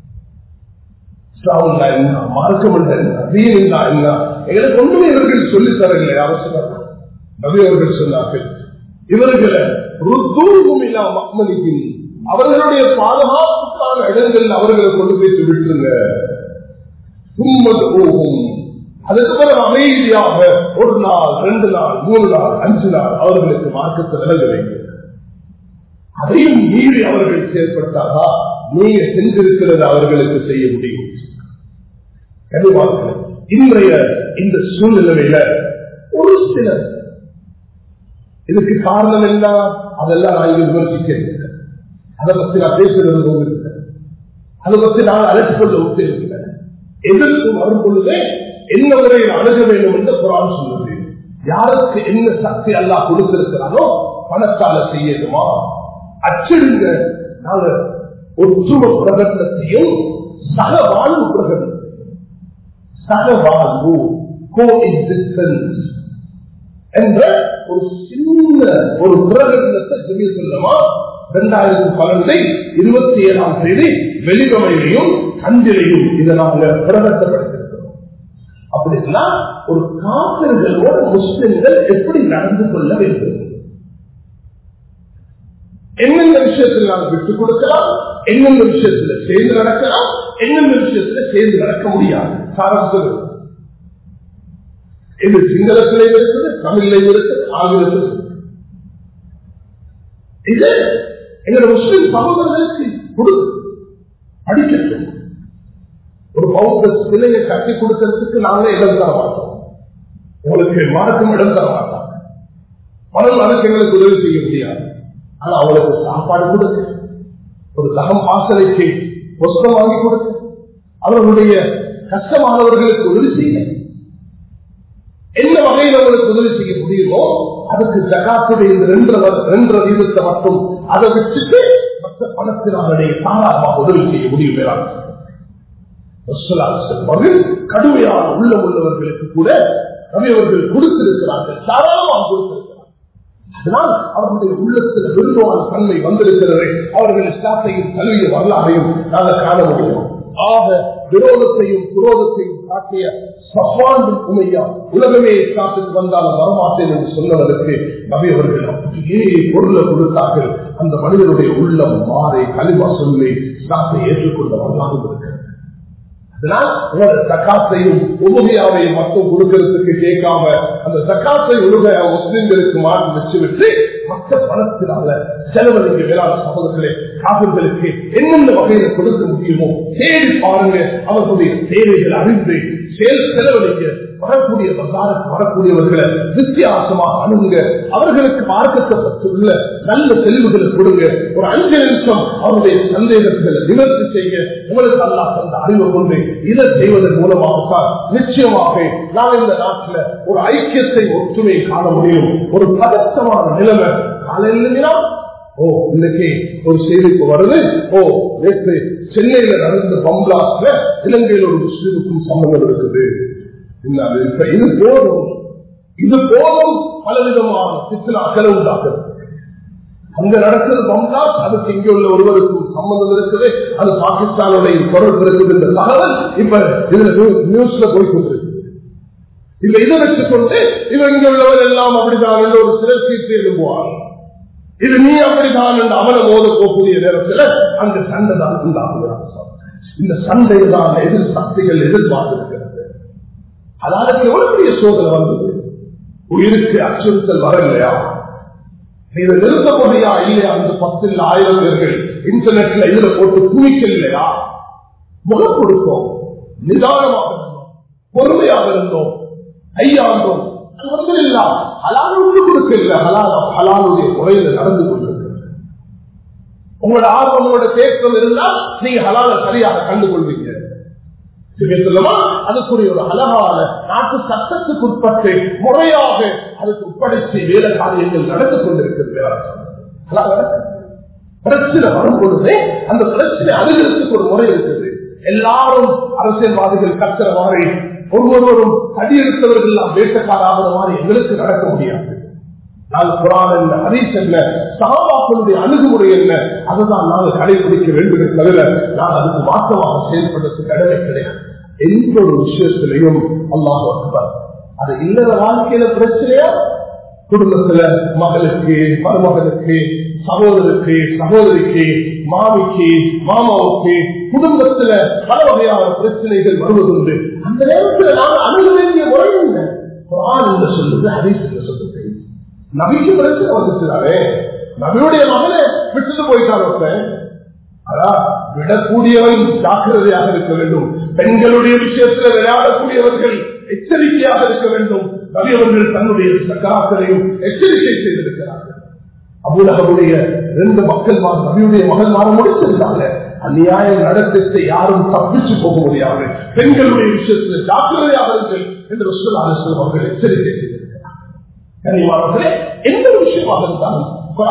Speaker 1: என்ன மார்க்கம் என்ன தீன் என்ன எங்களுக்கு ஒன்றுமே இவர்கள் சொல்லி தரவில்லை அவசியம் நபி அவர்கள் சொன்னார்கள் இவர்களை ருத்தூமில்லா மக்மலிக்கும் அவர்களுடைய பாதுகாப்புக்கான இடங்கள் அவர்களை கொண்டு போய் விட்டுருங்க தும்மது போகும் அதுக்கு பிறகு அமைதியாக ஒரு நாள் ரெண்டு நாள் மூணு நாள் அஞ்சு நாள் அவர்களுக்கு மார்க்கத்தை விலக வைங்க அதையும் மீறி அவர்கள் செயல்பட்டாரா நீங்க செஞ்சிருக்கிறது அவர்களுக்கு செய்ய முடியும் கனிவார்கள் இன்றைய இந்த சூழ்நிலையில ஒரு சிலர் இதுக்கு காரணம் என்ன அதெல்லாம் நான் இங்க விமர்சிக்கிறேன் அதை பத்தி நான் பேசுறது போகிறேன் அதை பத்தி நான் அழைத்து கொள்ள ஒத்திருக்கிறேன் எதிர்ப்பு வரும் பொழுதே என்ன முறையில் அணுக வேண்டும் என்று குரான் சொல்லுது யாருக்கு என்ன சக்தி எல்லாம் கொடுத்திருக்கிறானோ பணத்தால செய்யணுமா அச்சிடுங்க நாங்க ஒற்றுமை பிரகடனத்தையும் சக வாழ்வு பிரகடனம் சக வாழ்வு கோ எக்ஸிஸ்டன்ஸ் என்ற ஒரு சின்ன ஒரு பிரகடனத்தை ஜெமி சொல்லமா இரண்டாயிரத்தி பன்னெண்டை இருபத்தி ஏழாம் தேதி வெளிவமையிலையும் கண்டிலையும் இதை நாங்கள் பிரகடனப்படுத்திருக்கிறோம் அப்படின்னா ஒரு காப்பிர்களோட முஸ்லிம்கள் எப்படி நடந்து கொள்ள வேண்டும் என்னென்ன விஷயத்தில் நாங்கள் விட்டுக் கொடுக்கலாம் என்னென்ன விஷயத்துல சேர்ந்து நடக்கலாம் என்னென்ன விஷயத்துல சேர்ந்து நடக்க முடியாது சாரத்தில் இது சிங்களத்திலையும் இருக்குது தமிழிலையும் இருக்குது ஆங்கிலத்திலும் இது எங்களோட முஸ்லிம் சகோதரர்களுக்கு கொடு படிக்கட்டும் ஒரு பௌத்த சிலையை கட்டி கொடுக்கறதுக்கு நாங்களே இடம் தர மாட்டோம் உங்களுக்கு மார்க்கும் இடம் தர மாட்டாங்க பணம் அதுக்கு எங்களுக்கு உதவி செய்ய முடியாது ஆனா அவளுக்கு சாப்பாடு கொடுக்க ஒரு தகம் பாசலைக்கு புஸ்தம் வாங்கி கொடுக்க அவர்களுடைய கஷ்டமானவர்களுக்கு உதவி செய்ய என்ன வகையில் அவங்களுக்கு உதவி செய்ய முடியுமோ அதுக்கு ஜகாத்துடைய இந்த ரெண்டரை வீதத்தை மட்டும் அதை வச்சுட்டு மற்ற பணத்தினாலுடைய தாராளமாக உதவி செய்ய முடியும் கடுமையான உள்ள உள்ளவர்களுக்கு கூட அவர்கள் கொடுத்திருக்கிறார்கள் தாராளமாக கொடுத்திருக்கிறார்கள் அதனால் அவர்களுடைய உள்ளத்தில் விருதுவான தன்மை வந்திருக்கிறது அவர்கள் இஸ்லாத்தையும் கல்விய வரலாறையும் நாங்கள் காண முடியும் ஆக விரோதத்தையும் குரோதத்தையும் காட்டிய சஃபான் உமையா உலகமே இஸ்லாத்துக்கு வந்தாலும் வரமாட்டேன் என்று சொன்னவருக்கு நபி அவர்கள் அப்படியே பொருளை கொடுத்தார்கள் அந்த மனிதனுடைய உள்ளம் மாறி களிமா சொல்லி இஸ்லாத்தை ஏற்றுக்கொண்ட வரலாறு இருக்கிறது அதனால் உங்களோட சக்காத்தையும் உபகையாவையும் மட்டும் கொடுக்கறதுக்கு கேட்காம அந்த சக்காத்தை உலக முஸ்லிம்களுக்கு மாற்றி வச்சு விட்டு மற்ற பணத்தினால செலவழிக்க வேளாண் சகோதரர்களே காவிர்களுக்கு என்னென்ன வகையில கொடுக்க முடியுமோ தேடி பாருங்க அவர்களுடைய தேவைகள் அறிந்து செயல் செலவழிக்க வரக்கூடிய பசாருக்கு வரக்கூடியவர்களை வித்தியாசமாக அணுகுங்க அவர்களுக்கு மார்க்கத்தை பற்றியுள்ள நல்ல தெளிவுகளை கொடுங்க ஒரு அஞ்சு நிமிஷம் அவருடைய சந்தேகங்களை நிவர்த்தி செய்ய உங்களுக்கு அல்லா தந்த அறிவு கொண்டு இதை செய்வதன் மூலமாக நிச்சயமாக நாம் இந்த நாட்டில் ஒரு ஐக்கியத்தை ஒற்றுமை காண முடியும் ஒரு பதற்றமான நிலைமை காலையில் ஓ இன்னைக்கு ஒரு செய்திக்கு வருது ஓ நேற்று சென்னையில நடந்த பம்லாஸ்ல இலங்கையில் ஒரு முஸ்லீமுக்கும் சம்பந்தம் இருக்குது இது போதும் இது போதும் பலவிதமான சித்தனாக்களை உண்டாக்குறது அங்க நடக்கிறது பம்லாஸ் அதுக்கு இங்க உள்ள ஒருவருக்கும் சம்பந்தம் இருக்குது அது பாகிஸ்தானுடைய தொடர்பு இருக்குது என்ற தகவல் இப்ப இதுல நியூஸ்ல போய்கொண்டிருக்கு இப்ப இதை வச்சுக்கொண்டு இவன் இங்க உள்ளவர் எல்லாம் அப்படிதான் என்று ஒரு சிலர் சீட்டு எழுப்புவார் இது நீ அப்படிதான் என்று அவனை மோத போகக்கூடிய நேரத்தில் அந்த சண்டை தான் உண்டாகுகிறார் இந்த சண்டை தான் எதிர் சக்திகள் எதிர்பார்த்திருக்கிறது அதாவது எவ்வளவு பெரிய சோதனை வந்தது உயிருக்கு அச்சுறுத்தல் வரலையா இதை நிறுத்த முடியா இல்லையா அந்த பத்தில் ஆயிரம் பேர்கள் இன்டர்நெட்ல இதுல போட்டு குவிக்க இல்லையா முகம் கொடுத்தோம் நிதானமாக இருந்தோம் பொறுமையாக இருந்தோம் ஐயாண்டோம் அல்ஹம்துலில்லாஹ் ஹலால் ஒன்று கொடுக்கல ஹலால் ஹலாலுடைய முறையில் நடந்து கொண்டிருக்கிறது உங்களோட ஆர்வம் உங்களோட தேக்கம் இருந்தால் நீங்க ஹலால சரியாக கண்டுகொள்வீங்க சொல்லமா அதுக்குரிய ஒரு அழகான நாட்டு சட்டத்துக்கு உட்பட்டு முறையாக அதுக்கு உட்படுத்தி வேலை காரியங்கள் நடந்து கொண்டிருக்கிறது பிரச்சனை வரும் பொழுதே அந்த பிரச்சனை அணுகிறதுக்கு ஒரு முறை இருக்குது எல்லாரும் அரசியல்வாதிகள் கத்துற மாதிரி ஒவ்வொருவரும் தடியெடுத்தவர்கள் எல்லாம் வேட்டக்காராகிற மாதிரி எங்களுக்கு நடக்க முடியாது நான் குரான் என்ன ஹரீஸ் என்ன சகாபாக்களுடைய அணுகுமுறை என்ன அதுதான் நாங்கள் கடைபிடிக்க வேண்டும் தவிர நான் அதுக்கு மாற்றமாக செயல்படுறது கடமை கிடையாது எந்த ஒரு விஷயத்திலையும் அல்லாஹ் அக்பர் அது இல்லற வாழ்க்கையில பிரச்சனையா குடும்பத்துல மகளுக்கு மருமகளுக்கு சகோதரருக்கு சகோதரிக்கு மாமிக்கு மாமாவுக்கு குடும்பத்துல பல வகையான பிரச்சனைகள் வருவதுண்டு அந்த நேரத்தில் நாங்கள் அணுக வேண்டிய முறை என்ன குரான் என்று சொல்லுது ஹரீஸ் என்று சொல்லுது நபிக்கு பிரச்சனை வந்துச்சுதானே நபியுடைய மகனை விட்டுட்டு போயிட்டார் ஒருத்தன் அதான் விடக்கூடியவன் ஜாக்கிரதையாக இருக்க வேண்டும் பெண்களுடைய விஷயத்தில் விளையாடக்கூடியவர்கள் எச்சரிக்கையாக இருக்க வேண்டும் நபி அவர்கள் தன்னுடைய சக்கராக்களையும் எச்சரிக்கை செய்திருக்கிறார்கள் அபுலகவுடைய ரெண்டு மக்கள் நபியுடைய மகன் மாற முடிச்சிருந்தாங்க அந்நியாயம் நடத்தத்தை யாரும் தப்பிச்சு போக முடியாது பெண்களுடைய விஷயத்தில் ஜாக்கிரதையாக இருங்கள் என்று ரசூல் அரசு அவர்கள் எச்சரிக்கை செய்திருக்கிறார் கனிமானவர்களே எந்த ஒரு விஷயமாக இருந்தாலும்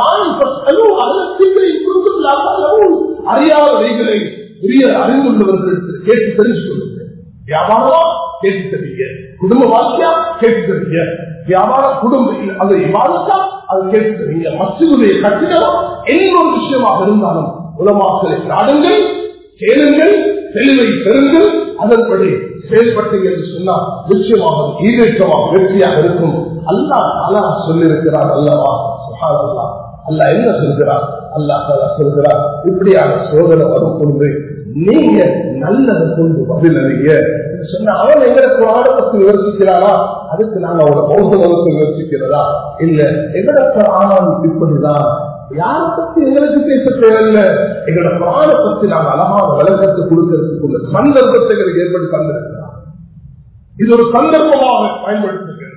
Speaker 1: அறியாத வழிகளை உரிய அறிந்துள்ளவர்கள் கேட்டு தெரிஞ்சு கொள்ளுங்க வியாபாரமா கேட்டு தெரியுங்க குடும்ப வாழ்க்கையா கேட்டு தெரியுங்க வியாபார குடும்ப அது விவாதத்தா அது கேட்டு தெரியுங்க மற்றவருடைய கட்டிடம் எந்த ஒரு விஷயமாக இருந்தாலும் உலமாக்களை நாடுங்கள் கேளுங்கள் தெளிவை பெறுங்கள் அதன்படி செயல்பட்டீங்க என்று சொன்னால் நிச்சயமாக ஈரேற்றமாக வெற்றியாக இருக்கும் அல்லா அலா சொல்லியிருக்கிறார் அல்லவா சுகாதல்லா அல்ல என்ன சொல்கிறார் அல்லா தலா சொல்கிறார் இப்படியான சோதனை வரும் பொழுது நீங்க நல்லதை கொண்டு பதில் அறிய சொன்ன அவன் எங்களுக்கு ஆடப்பட்டு விமர்சிக்கிறாரா அதுக்கு நாங்க அவரோட பௌத்த மதத்தை விமர்சிக்கிறதா இல்ல எங்களுக்கு ஆனால் இப்படிதான் யாரை பத்தி எங்களுக்கு பேச தேவையில்லை எங்களோட பிராண பத்தி நாங்க அழகான விளக்கத்தை கொடுக்கறதுக்குள்ள சந்தர்ப்பத்தை எங்களுக்கு ஏற்படுத்தி தந்திருக்கிறார் இது ஒரு சந்தர்ப்பமாக பயன்படுத்துங்கள்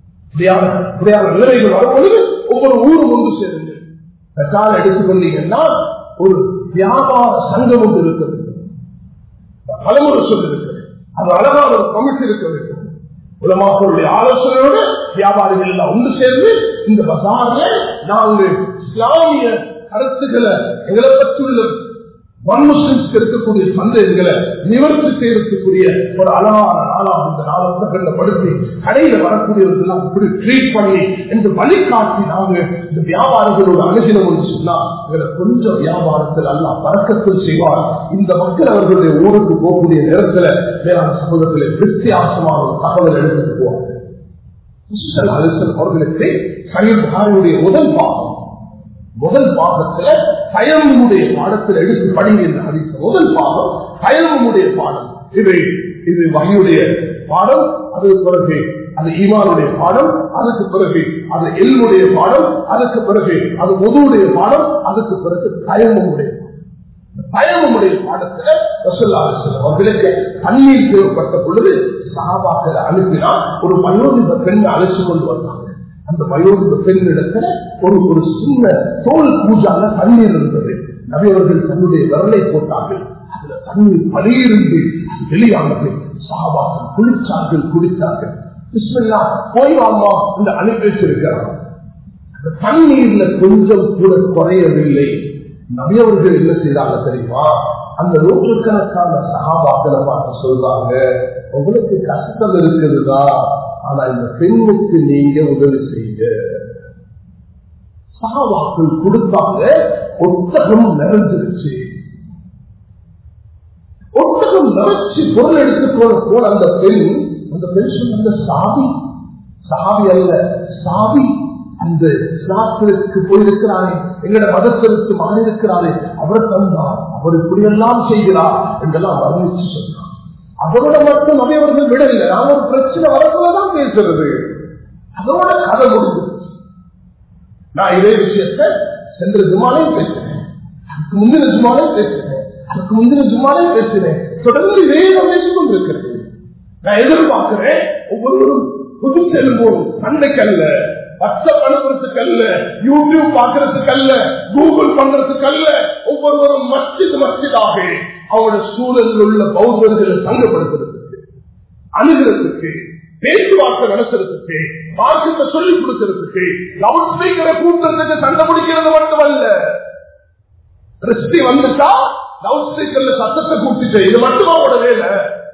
Speaker 1: நிலைமைகள் வரும்பொழுது ஒவ்வொரு ஊரும் ஒன்று சேருங்க பிரச்சார எடுத்துக்கொண்டீங்கன்னா ஒரு வியாபார சங்கம் ஒன்று இருக்க வேண்டும் பலமுறை சொல்லிருக்கிறது அது அழகான ஒரு கமிட்டி இருக்க வேண்டும் உலமாக்களுடைய ஆலோசனையோடு வியாபாரிகள் எல்லாம் ஒன்று சேர்ந்து இந்த பசார்ல நாங்கள் இஸ்லாமிய கருத்துக்களை எங்களை பற்றியுள்ள மன்முஸ்லிம்ஸ்க்கு இருக்கக்கூடிய சந்தேகங்களை நிவர்த்தி செய்யறதுக்குரிய ஒரு அழகான நாளாக இந்த நாளத்தை கண்டப்படுத்தி கடையில வரக்கூடியவர்கள் இப்படி ட்ரீட் பண்ணி என்று வழிகாட்டி நாங்க இந்த வியாபாரிகளோட அணுகினம் என்று சொன்னா இவரை கொஞ்சம் வியாபாரத்தில் அல்ல பறக்கத்தில் செய்வார் இந்த மக்கள் அவர்களுடைய ஊருக்கு போகக்கூடிய நேரத்தில் வேளாண் சமூகத்தில் வித்தியாசமான ஒரு தகவல் எடுத்துட்டு போவாங்க அவர்களுக்கு சையத் புகாரியுடைய முதல் பாகம் முதல் பாகத்துல பயமுடைய பாடத்தில் எடுத்து படிங்க என்று அறிவித்த முதல் பாகம் பயமுடைய பாடம் இது இது வகையுடைய பாடம் அதுக்கு பிறகு அது ஈமானுடைய பாடம் அதுக்கு பிறகு அது எல்லுடைய பாடம் அதுக்கு பிறகு அது முதுவுடைய பாடம் அதுக்கு பிறகு பயமுடைய பயமுடைய பாடத்துல அவர்களுக்கு தண்ணீர் தேவைப்பட்ட பொழுது சகாபாக்களை அனுப்பினால் ஒரு வயோதிப பெண்ணை அழைச்சு கொண்டு வந்தாங்க அந்த வயோதிப பெண்ணிடத்துல ஒரு ஒரு சின்ன தோல் பூஜால தண்ணீர் இருந்தது நபியவர்கள் தன்னுடைய விரலை போட்டார்கள் அதுல தண்ணீர் பலியிருந்து வெளியானது சாபாக்கள் குளிச்சார்கள் குடித்தார்கள் பிஸ்மில்லா போய் வாமா இந்த அனுப்பி வச்சிருக்கிறார் அந்த தண்ணீர்ல கொஞ்சம் கூட குறையவில்லை நபியவர்கள் என்ன செய்தாங்க தெரியுமா அந்த நூற்றுக்கணக்கான சகாபாக்களை பார்த்து சொல்றாங்க உங்களுக்கு கஷ்டம் இருக்குதுதா ஆனா இந்த பெண்ணுக்கு நீங்க உதவி செய்யுங்க சகாபாக்கள் கொடுத்தாங்க ஒட்டகம் நிறைஞ்சிருச்சு ஒட்டகம் நிறைச்சு பொருள் எடுத்து போன போன அந்த பெண் அந்த பெண் சொன்ன சாவி சாவி அல்ல சாவி அந்த இஸ்லாத்திற்கு போயிருக்கிறாரே எங்களோட மதத்திற்கு மாறியிருக்கிறாரே அவர் தந்தார் அவர் இப்படியெல்லாம் செய்கிறார் என்றெல்லாம் வர்ணிச்சு சொன்னார் அதோட மட்டும் நபியவர்கள் விட இல்லை நான் ஒரு பிரச்சனை வரக்குள்ளதான் பேசுறது அதோட கதை முடிஞ்சிருச்சு நான் இதே விஷயத்த சென்ற ஜுமாலையும் பேசுறேன் அதுக்கு முந்தின ஜுமாலையும் பேசுறேன் அதுக்கு முந்தின ஜுமாலையும் பேசுறேன் தொடர்ந்து இதே நான் பேசிக் கொண்டிருக்கிறேன் நான் எதிர்பார்க்கிறேன் ஒவ்வொருவரும் புது செல்போன் சண்டைக்கு அல்ல வாட்ஸ்அப் அனுப்புறதுக்கு அல்ல யூடியூப் பாக்குறதுக்கு அல்ல கூகுள் பண்றதுக்கு அல்ல ஒவ்வொருவரும் மஸ்ஜித் மஸ்ஜிதாக அவங்களோட சூழலில் உள்ள பௌத்தர்களை சங்கப்படுத்துறதுக்கு அணுகிறதுக்கு பேச்சுவார்த்தை நடத்துறதுக்கு மார்க்கத்தை சொல்லிக் கொடுக்கறதுக்கு லவுட் ஸ்பீக்கரை கூட்டுறதுக்கு சண்டை பிடிக்கிறது மட்டுமல்ல கிறிஸ்டி வந்துட்டா லவுட் ஸ்பீக்கர்ல சத்தத்தை கூட்டிட்டு இது மட்டும் அவங்களோட வேலை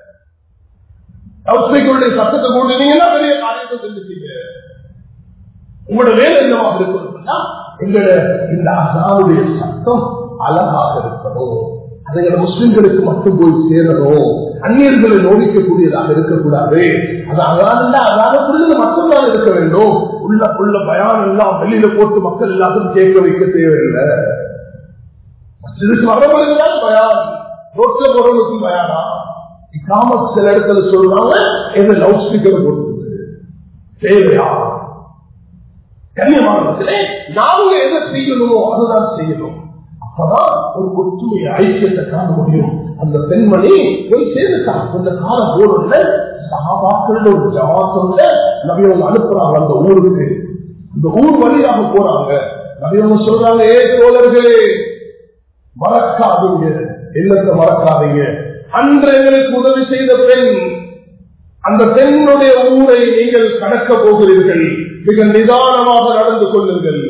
Speaker 1: லவுட் ஸ்பீக்கருடைய சத்தத்தை கூட்டினீங்கன்னா பெரிய காரியத்தை செஞ்சுட்டீங்க உங்களோட வேலை என்னவாக இருக்கணும்னா எங்களோட இந்த அசாவுடைய சத்தம் அழகாக இருக்கணும் அதுங்களை முஸ்லிம்களுக்கு மட்டும் போய் சேரணும் அந்நியர்களை நோடிக்கக்கூடியதாக இருக்கக்கூடாது அது அதான அதானக்குள்ள மட்டும்தான் இருக்க வேண்டும் உள்ள உள்ள பயான் எல்லாம் வெளியில போட்டு மக்கள் எல்லாத்தையும் கேட்க வைக்க தேவையில்லை மஸ்ஜிதுக்கு வரவழைதான் பயான் ரோட்ல போறவங்களுக்கும் பயானா இக்காமத் சில இடத்துல சொல்றாங்க என்ன லவுட் ஸ்பீக்கர் போட்டு தேவையா கண்ணியமானவர்களே நாங்க எதை செய்யணுமோ அதுதான் செய்யணும் அப்பதான் ஒரு ஒற்றுமை ஐக்கியத்தை காண முடியும் அந்த பெண்மணி போய் சேர்ந்துட்டான் கொஞ்ச காலம் போறதுல சகாபாக்கள் ஒரு ஜமாத்தோட நபியவங்க அனுப்புறாங்க அந்த ஊருக்கு அந்த ஊர் வழியாக போறாங்க நபியவங்க சொல்றாங்க ஏ தோழர்களே மறக்காதீங்க இல்லத்தை மறக்காதீங்க அன்று எங்களுக்கு உதவி செய்த பெண் அந்த பெண்ணுடைய ஊரை நீங்கள் கடக்க போகிறீர்கள் மிக நிதானமாக நடந்து கொள்ளுங்கள்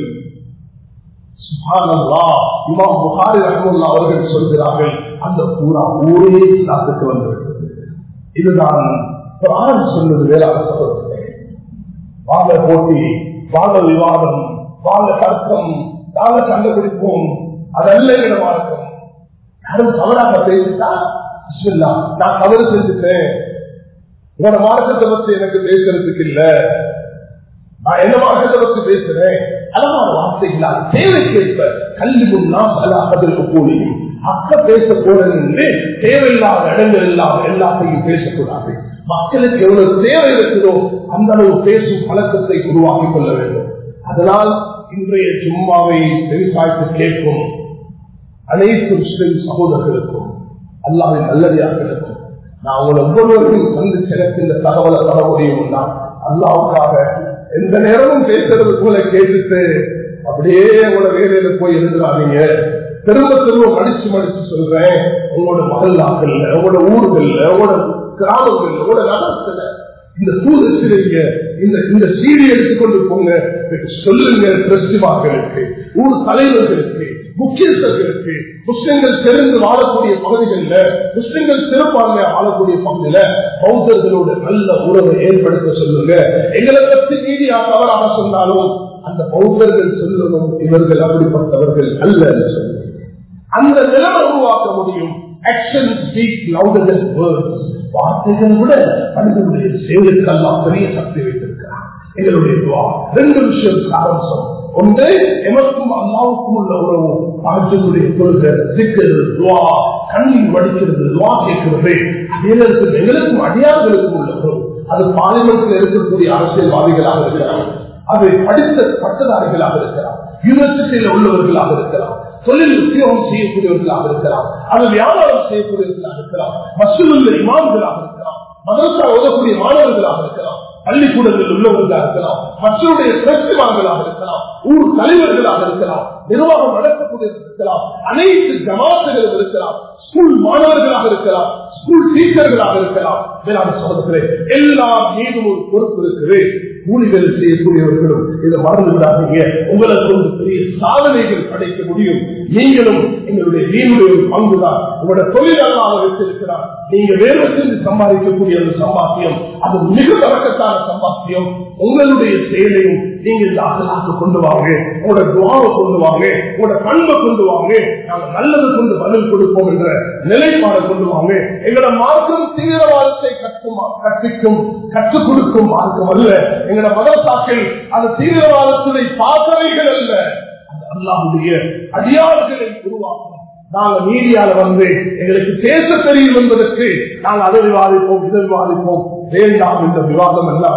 Speaker 1: இமாம் புகாரி ரஹமுல்லா அவர்கள் சொல்கிறார்கள் அந்த பூரா ஊரே இஸ்லாத்துக்கு வந்துவிட்டது இதுதான் குரான் சொன்னது வேளாண் சகோதரர்களே வாங்க போட்டி வாங்க விவாதம் வாங்க தர்க்கம் வாங்க சண்டை பிடிப்போம் அதல்ல எங்களோட மார்க்கம் யாரும் தவறாக பேசிட்டா பிஸ்மில்லா, நான் தவறு செஞ்சுட்டேன் உங்களோட மார்க்கத்தை பத்தி எனக்கு பேசுறதுக்கு இல்ல நான் என்ன மார்க்கத்தை பத்தி பேசுறேன் அழகான வார்த்தைகளா தேவைக்கேற்ப கல்வி முன்னா பல அதற்கு கூடியும் அக்க பேச போறது தேவையில்லாத இடங்கள் இல்லாம எல்லாத்தையும் பேசக்கூடாது மக்களுக்கு எவ்வளவு தேவை இருக்கிறதோ அந்த அளவு பேசும் பழக்கத்தை உருவாக்கி கொள்ள வேண்டும் அதனால் இன்றைய ஜும்மாவை செவிசாய்த்து கேட்கும் அனைத்து முஸ்லிம் சகோதரர்களுக்கும் அல்லாவின் நல்லடியார்களுக்கும் நான் உங்களை ஒவ்வொருவரையும் சந்திச்சு எனக்கு இந்த தகவலை தர முடியும்னா அல்லாவுக்காக எந்த நேரமும் பேசுறது போல கேட்டுட்டு அப்படியே உங்களோட வேலையில போய் இருந்துடாதீங்க திரும்ப திரும்ப மடிச்சு மடிச்சு சொல்றேன் உங்களோட மகல்லாக்கள்ல உங்களோட ஊர்கள்ல உங்களோட கிராமங்கள்ல உங்களோட நகரத்துல இந்த தூதத்திலேங்க இந்த இந்த சீடி எடுத்துக்கொண்டு போங்க சொல்லுங்க பிரசிமாக்களுக்கு ஊர் தலைவர்களுக்கு முக்கியஸ்தர்களுக்கு முஸ்லிம்கள் தெரிந்து வாழக்கூடிய பகுதிகளில் முஸ்லிம்கள் சிறப்பான்மையா வாழக்கூடிய பகுதியில பௌத்தர்களோட நல்ல உறவை ஏற்படுத்த சொல்லுங்க எங்களை பற்றி மீடியா தவறாக சொன்னாலும் அந்த பௌத்தர்கள் சொல்லணும் இவர்கள் அப்படிப்பட்டவர்கள் அல்ல என்று சொல்லுங்க அந்த நிலைமை உருவாக்க முடியும் ஆக்ஷன் ஸ்பீக் லவுடர் வேர்ட்ஸ் வார்த்தைகள் விட மனிதனுடைய செயலுக்கு எல்லாம் பெரிய சக்தி வைத்திருக்கிறார் எங்களுடைய துவா ரெண்டு விஷயம் சாரம்சம் ஒன்று எமக்கும் அல்லாவுக்கும் உள்ள உறவு ஆட்சியுடைய கொள்கை சிக்கிறது துவா கண்ணீர் வடிக்கிறது துவா கேட்கிறது அதே நேரத்தில் எங்களுக்கும் அடியார்களுக்கும் உள்ள உறவு அது பார்லிமெண்ட்ல இருக்கக்கூடிய அரசியல்வாதிகளாக இருக்கிறார் அது படித்த பட்டதாரிகளாக இருக்கிறார் யூனிவர்சிட்டியில உள்ளவர்களாக இருக்கலாம் தொழில் உத்தியோகம் செய்யக்கூடியவர்களாக இருக்கலாம் அது வியாபாரம் செய்யக்கூடியவர்களாக இருக்கலாம் மசூலுள்ள இமாம்களாக இருக்கலாம் மதரசா ஓதக்கூடிய மாணவர்களாக இருக்கலாம் பள்ளிக்கூடத்தில் உள்ளவர்களாக இருக்கலாம் மற்றவருடைய பிரசிமார்களாக இருக்கலாம் ஊர் தலைவர்களாக இருக்கலாம் நிர்வாகம் நடத்தக்கூடியவர்கள் இருக்கலாம் அனைத்து ஜமாத்துகளும் இருக்கலாம் ஸ்கூல் மாணவர்களாக இருக்கலாம் ஸ்கூல் டீச்சர்களாக இருக்கலாம் வேளாண் சகோதரர்களே எல்லா மீதும் ஒரு பொறுப்பு இருக்குது கூலிகள் செய்யக்கூடியவர்களும் இதை மறந்து விடாதீங்க உங்களை கொண்டு பெரிய சாதனைகள் படைக்க முடியும் நீங்களும் எங்களுடைய நீங்களுடைய ஒரு பங்குதான் உங்களோட தொழிலாளராக வைத்திருக்கிறார் நீங்க வேலை செஞ்சு சம்பாதிக்கக்கூடிய அந்த சம்பாத்தியம் அது மிக வழக்கத்தான சம்பாத்தியம் உங்களுடைய செயலையும் நீங்க இந்த அசலாக்க கொண்டு வாங்க உங்களோட துவாவை கொண்டு வாங்க உங்களோட பண்பை கொண்டு வாங்க நாங்க நல்லது கொண்டு பதில் கொடுப்போம் என்ற நிலைப்பாடை கொண்டு வாங்க எங்களோட மார்க்கம் தீவிரவாதத்தை கற்றுமா கற்பிக்கும் கற்றுக் கொடுக்கும் மார்க்கம் அல்ல எங்களோட மதசாக்கள் அந்த தீவிரவாதத்துடைய பாசறைகள் அல்ல அது அல்லாவுடைய அடியார்களை உருவாக்கும்
Speaker 2: நாங்க மீடியால வந்து எங்களுக்கு பேச தெரியும் என்பதற்கு நாங்கள் அதை விவாதிப்போம் இதை விவாதிப்போம் வேண்டாம் இந்த விவாதம் எல்லாம்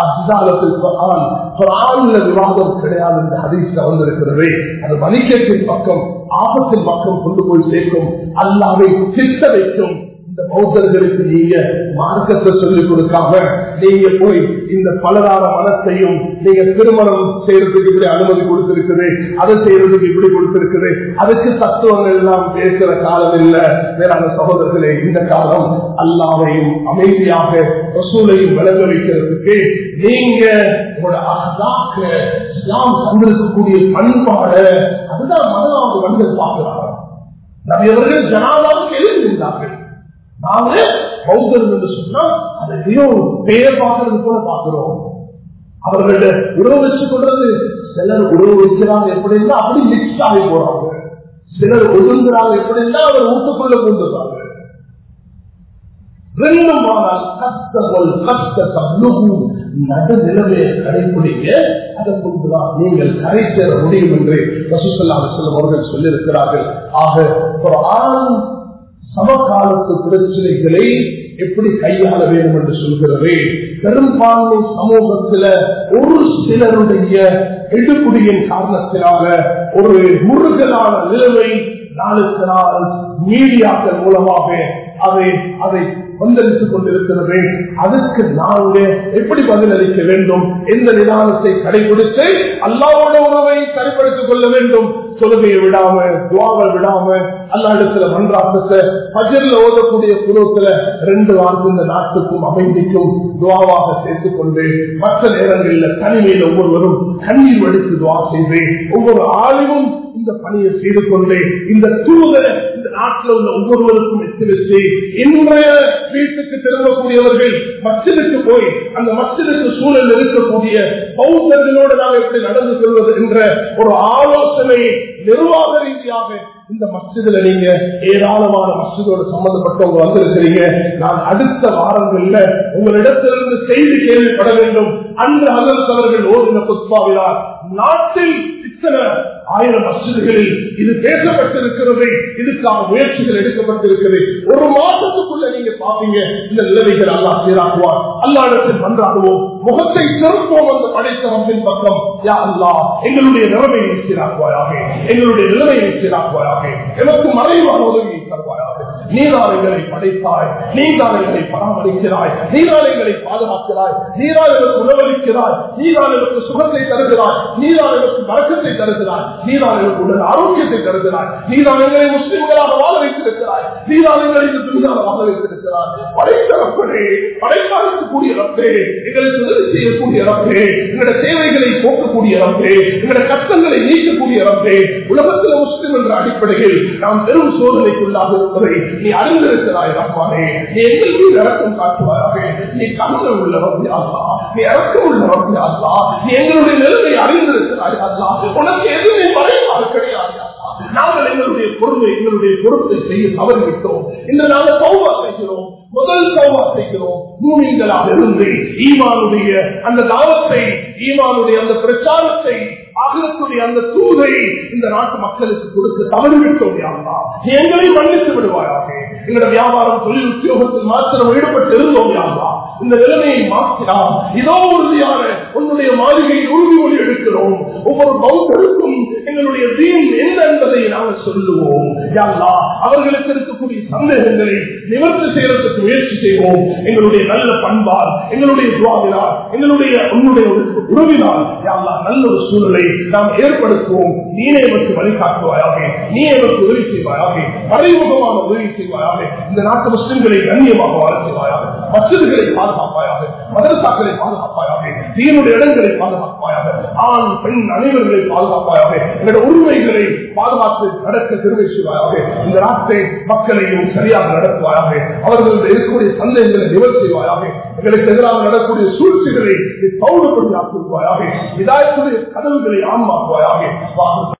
Speaker 2: விவாதம் கிடையாது இந்த ஹதீஸ்ல வந்திருக்கிறது அது மணிக்கத்தின் பக்கம் ஆபத்தின் பக்கம் கொண்டு போய் சேர்க்கும் அல்லாவை சித்த வைக்கும் இந்த பௌத்தர்களுக்கு நீங்க மார்க்கத்தை சொல்லிக் கொடுக்காம நீங்க போய் இந்த பலதார மனத்தையும் நீங்க திருமணம் செய்யறதுக்கு இப்படி அனுமதி கொடுத்திருக்குது அதை செய்யறதுக்கு இப்படி கொடுத்திருக்குது அதுக்கு தத்துவங்கள் எல்லாம் பேசுற காலம் இல்ல வேறான சகோதரர்களே இந்த காலம் அல்லாவையும் அமைதியாக ரசூலையும் விளங்க வைக்கிறதுக்கு நீங்க உங்களோட அகதாக்க இஸ்லாம் தந்திருக்கக்கூடிய பண்பாடு அதுதான் முதலாவது மனிதர் பார்க்கிறாங்க நபியவர்கள் ஜனாதாவுக்கு எழுந்திருந்தார்கள் நாங்க பௌத்தர்கள் என்று சொன்னா அதை எதையோ பெயர் பார்க்கறது போல பார்க்கிறோம் அவர்கள உறவு வச்சுக் கொள்றது சிலர் உறவு வைக்கிறாங்க எப்படின்னா அப்படி மிக்ஸ் ஆகி போறாங்க சிலர் ஒதுங்குறாங்க எப்படின்னா அவர் வீட்டுக்குள்ள கொண்டுறாங்க ரெண்டும் ஆனால் கஷ்டங்கள் கஷ்ட கல்லுகும் நடுநிலைமையை கடைபிடிக்க அதன் கொண்டுதான் நீங்கள் கரை சேர முடியும் என்று ரசூசல்லா செல்லும் அவர்கள் சொல்லியிருக்கிறார்கள் ஆக ஒரு ஆண் சமகாலத்து பிரச்சனைகளை எப்படி கையாள வேண்டும் என்று சொல்கிறது பெரும்பான்மை சமூகத்துல ஒரு சிலருடைய எடுக்குடியின் காரணத்தினால ஒரு முருகலான நிலைமை நாளுக்கு நாள் மீடியாக்கள் மூலமாக அதை அதை வந்தளித்துக் கொண்டிருக்கிறது அதுக்கு நாங்க எப்படி பதிலளிக்க வேண்டும் எந்த நிதானத்தை கடைபிடித்து அல்லாவோட உணவை சரிப்படுத்திக் கொள்ள வேண்டும் தொழுகையை விடாம துவாவை விடாம அல்லா இடத்துல மன்றாக்கத்தை பஜர்ல ஓதக்கூடிய குழுத்துல ரெண்டு வாரத்து இந்த நாட்டுக்கும் அமைதிக்கும் துவாவாக சேர்த்துக் கொண்டு மற்ற நேரங்களில் தனிமையில் ஒவ்வொருவரும் கண்ணீர் வடித்து துவா செய்து ஒவ்வொரு ஆளுமும் இந்த பணியை செய்து கொண்டு இந்த தூதர இந்த நாட்டில் உள்ள ஒவ்வொருவருக்கும் எத்தி வச்சு இன்றைய வீட்டுக்கு திரும்பக்கூடியவர்கள் மச்சிலுக்கு போய் அந்த மச்சிலுக்கு சூழல் இருக்கக்கூடிய பௌத்தர்களோடு நாம் எப்படி நடந்து கொள்வது என்ற ஒரு ஆலோசனை நிர்வாக ரீதியாக இந்த மசிதில நீங்க ஏராளமான மசிதோடு சம்பந்தப்பட்டவங்க வந்திருக்கிறீங்க நான் அடுத்த வாரங்கள்ல உங்களிடத்திலிருந்து செய்தி கேள்விப்பட வேண்டும் அன்று அகர்த்தவர்கள் ஓடின புத்பாவினால் நாட்டில் இத்தனை ஆயிரம் மசிதிகளில் இது பேசப்பட்டிருக்கிறது இதுக்கான முயற்சிகள் எடுக்கப்பட்டிருக்கிறது ஒரு மாதத்துக்குள்ள நீங்க பாப்பீங்க இந்த நிலைமைகள் அல்லா சீராக்குவார் அல்லா இடத்தில் மன்றாடுவோம் முகத்தை திருப்போம் அந்த படைத்த வம்பின் பக்கம் யா அல்லா எங்களுடைய நிலைமையை சீராக்குவாயாக எங்களுடைய நிலைமையை சீராக்குவாயாக எனக்கு மறைவான உதவியை தருவாயாக நீராளைகளை படைத்தாய் நீராளைகளை பராமரிக்கிறாய் நீராளைகளை பாதுகாக்கிறாய் நீராளைகளுக்கு உணவளிக்கிறாய் நீராளைகளுக்கு சுகத்தை தருகிறாய் நீராளைகளுக்கு மறக்கத்தை தருகிறாய் நீராளைகளுக்கு உடல் ஆரோக்கியத்தை தருகிறாய் நீராளைகளை முஸ்லிம்களாக வாழ வைத்திருக்கிறாய் நீராளைகளை இந்த துணியாக வாழ வைத்திருக்கிறாய் படைத்தரப்படே படைக்காலத்துக்கூடிய ரப்பே எங்களுக்கு உதவி செய்யக்கூடிய ரப்பே எங்களுடைய தேவைகளை போக்கக்கூடிய ரப்பே எங்களுடைய கஷ்டங்களை நீக்கக்கூடிய ரப்பே உலகத்தில் முஸ்லிம் என்ற அடிப்படையில் நாம் பெரும் சோதனைக்குள்ளாக இருப்பதை நீ அறிந்திருக்கிறாய் ரப்பானே நீ எங்களுக்கு இறக்கம் காட்டுவாயாக நீ கண்ணம் உள்ளவன் யாரா நீ இறக்கம் உள்ளவன் யாரா நீ எங்களுடைய நிலைமை அறிந்திருக்கிறாய் அல்லா உனக்கு எதுவுமே மறைவாறு கிடையாது நாங்கள் எங்களுடைய பொறுமை எங்களுடைய பொறுப்பை செய்ய தவறிவிட்டோம் இன்று நாங்கள் சௌவா செய்கிறோம் முதல் சௌவா செய்கிறோம் மூமிங்களாக இருந்து ஈமானுடைய அந்த தாவத்தை ஈமானுடைய அந்த பிரச்சாரத்தை அகலத்துடைய அந்த தூதை இந்த நாட்டு மக்களுக்கு கொடுக்க தவறிவிட்டோம் யாரா எங்களை மன்னித்து விடுவாயாக எங்களோட வியாபாரம் தொழில் உத்தியோகத்தில் மாத்திரம் ஈடுபட்டு இருந்தோம் யாரா இந்த நிலைமையை மாற்றினால் இதோ உறுதியான உன்னுடைய மாளிகையில் உறுதிமொழி எடுக்கிறோம் ஒவ்வொரு பௌத்தருக்கும் எங்களுடைய தீன் என்ன என்பதை நாங்கள் சொல்லுவோம் யாரா அவர்களுக்கு இருக்கக்கூடிய சந்தேகங்களை நிவர்த்தி செய்யறதுக்கு முயற்சி செய்வோம் எங்களுடைய நல்ல பண்பால் எங்களுடைய துவாவினால் எங்களுடைய உன்னுடைய உறவினால் யாரா நல்ல ஒரு சூழலை நாம் ஏற்படுத்துவோம் நீனே எனக்கு வழிகாட்டுவாயாக நீ எனக்கு உதவி செய்வாயாக மறைமுகமான உதவி செய்வாயாக இந்த நாட்டு முஸ்லிம்களை கண்ணியமாக வாழ செய்வாயாக மசிதிகளை பாதுகாப்பாயாக மதரசாக்களை பாதுகாப்பாயாக தீனுடைய இடங்களை பாதுகாப்பாயாக ஆண் பெண் அனைவர்களை பாதுகாப்பாயாக எங்களுடைய உரிமைகளை பாதுகாத்து நடக்க திருவை செய்வாயாக இந்த நாட்டை மக்களையும் சரியாக நடத்துவாயாக அவர்களுடைய இருக்கக்கூடிய சந்தேகங்களை நிவர்த்தி செய்வாயாக எங்களுக்கு எதிராக நடக்கூடிய சூழ்ச்சிகளை பௌடப்படி ஆக்குவாயாக இதாயத்துடைய கதவுகளை ஆன்மாக்குவாயாக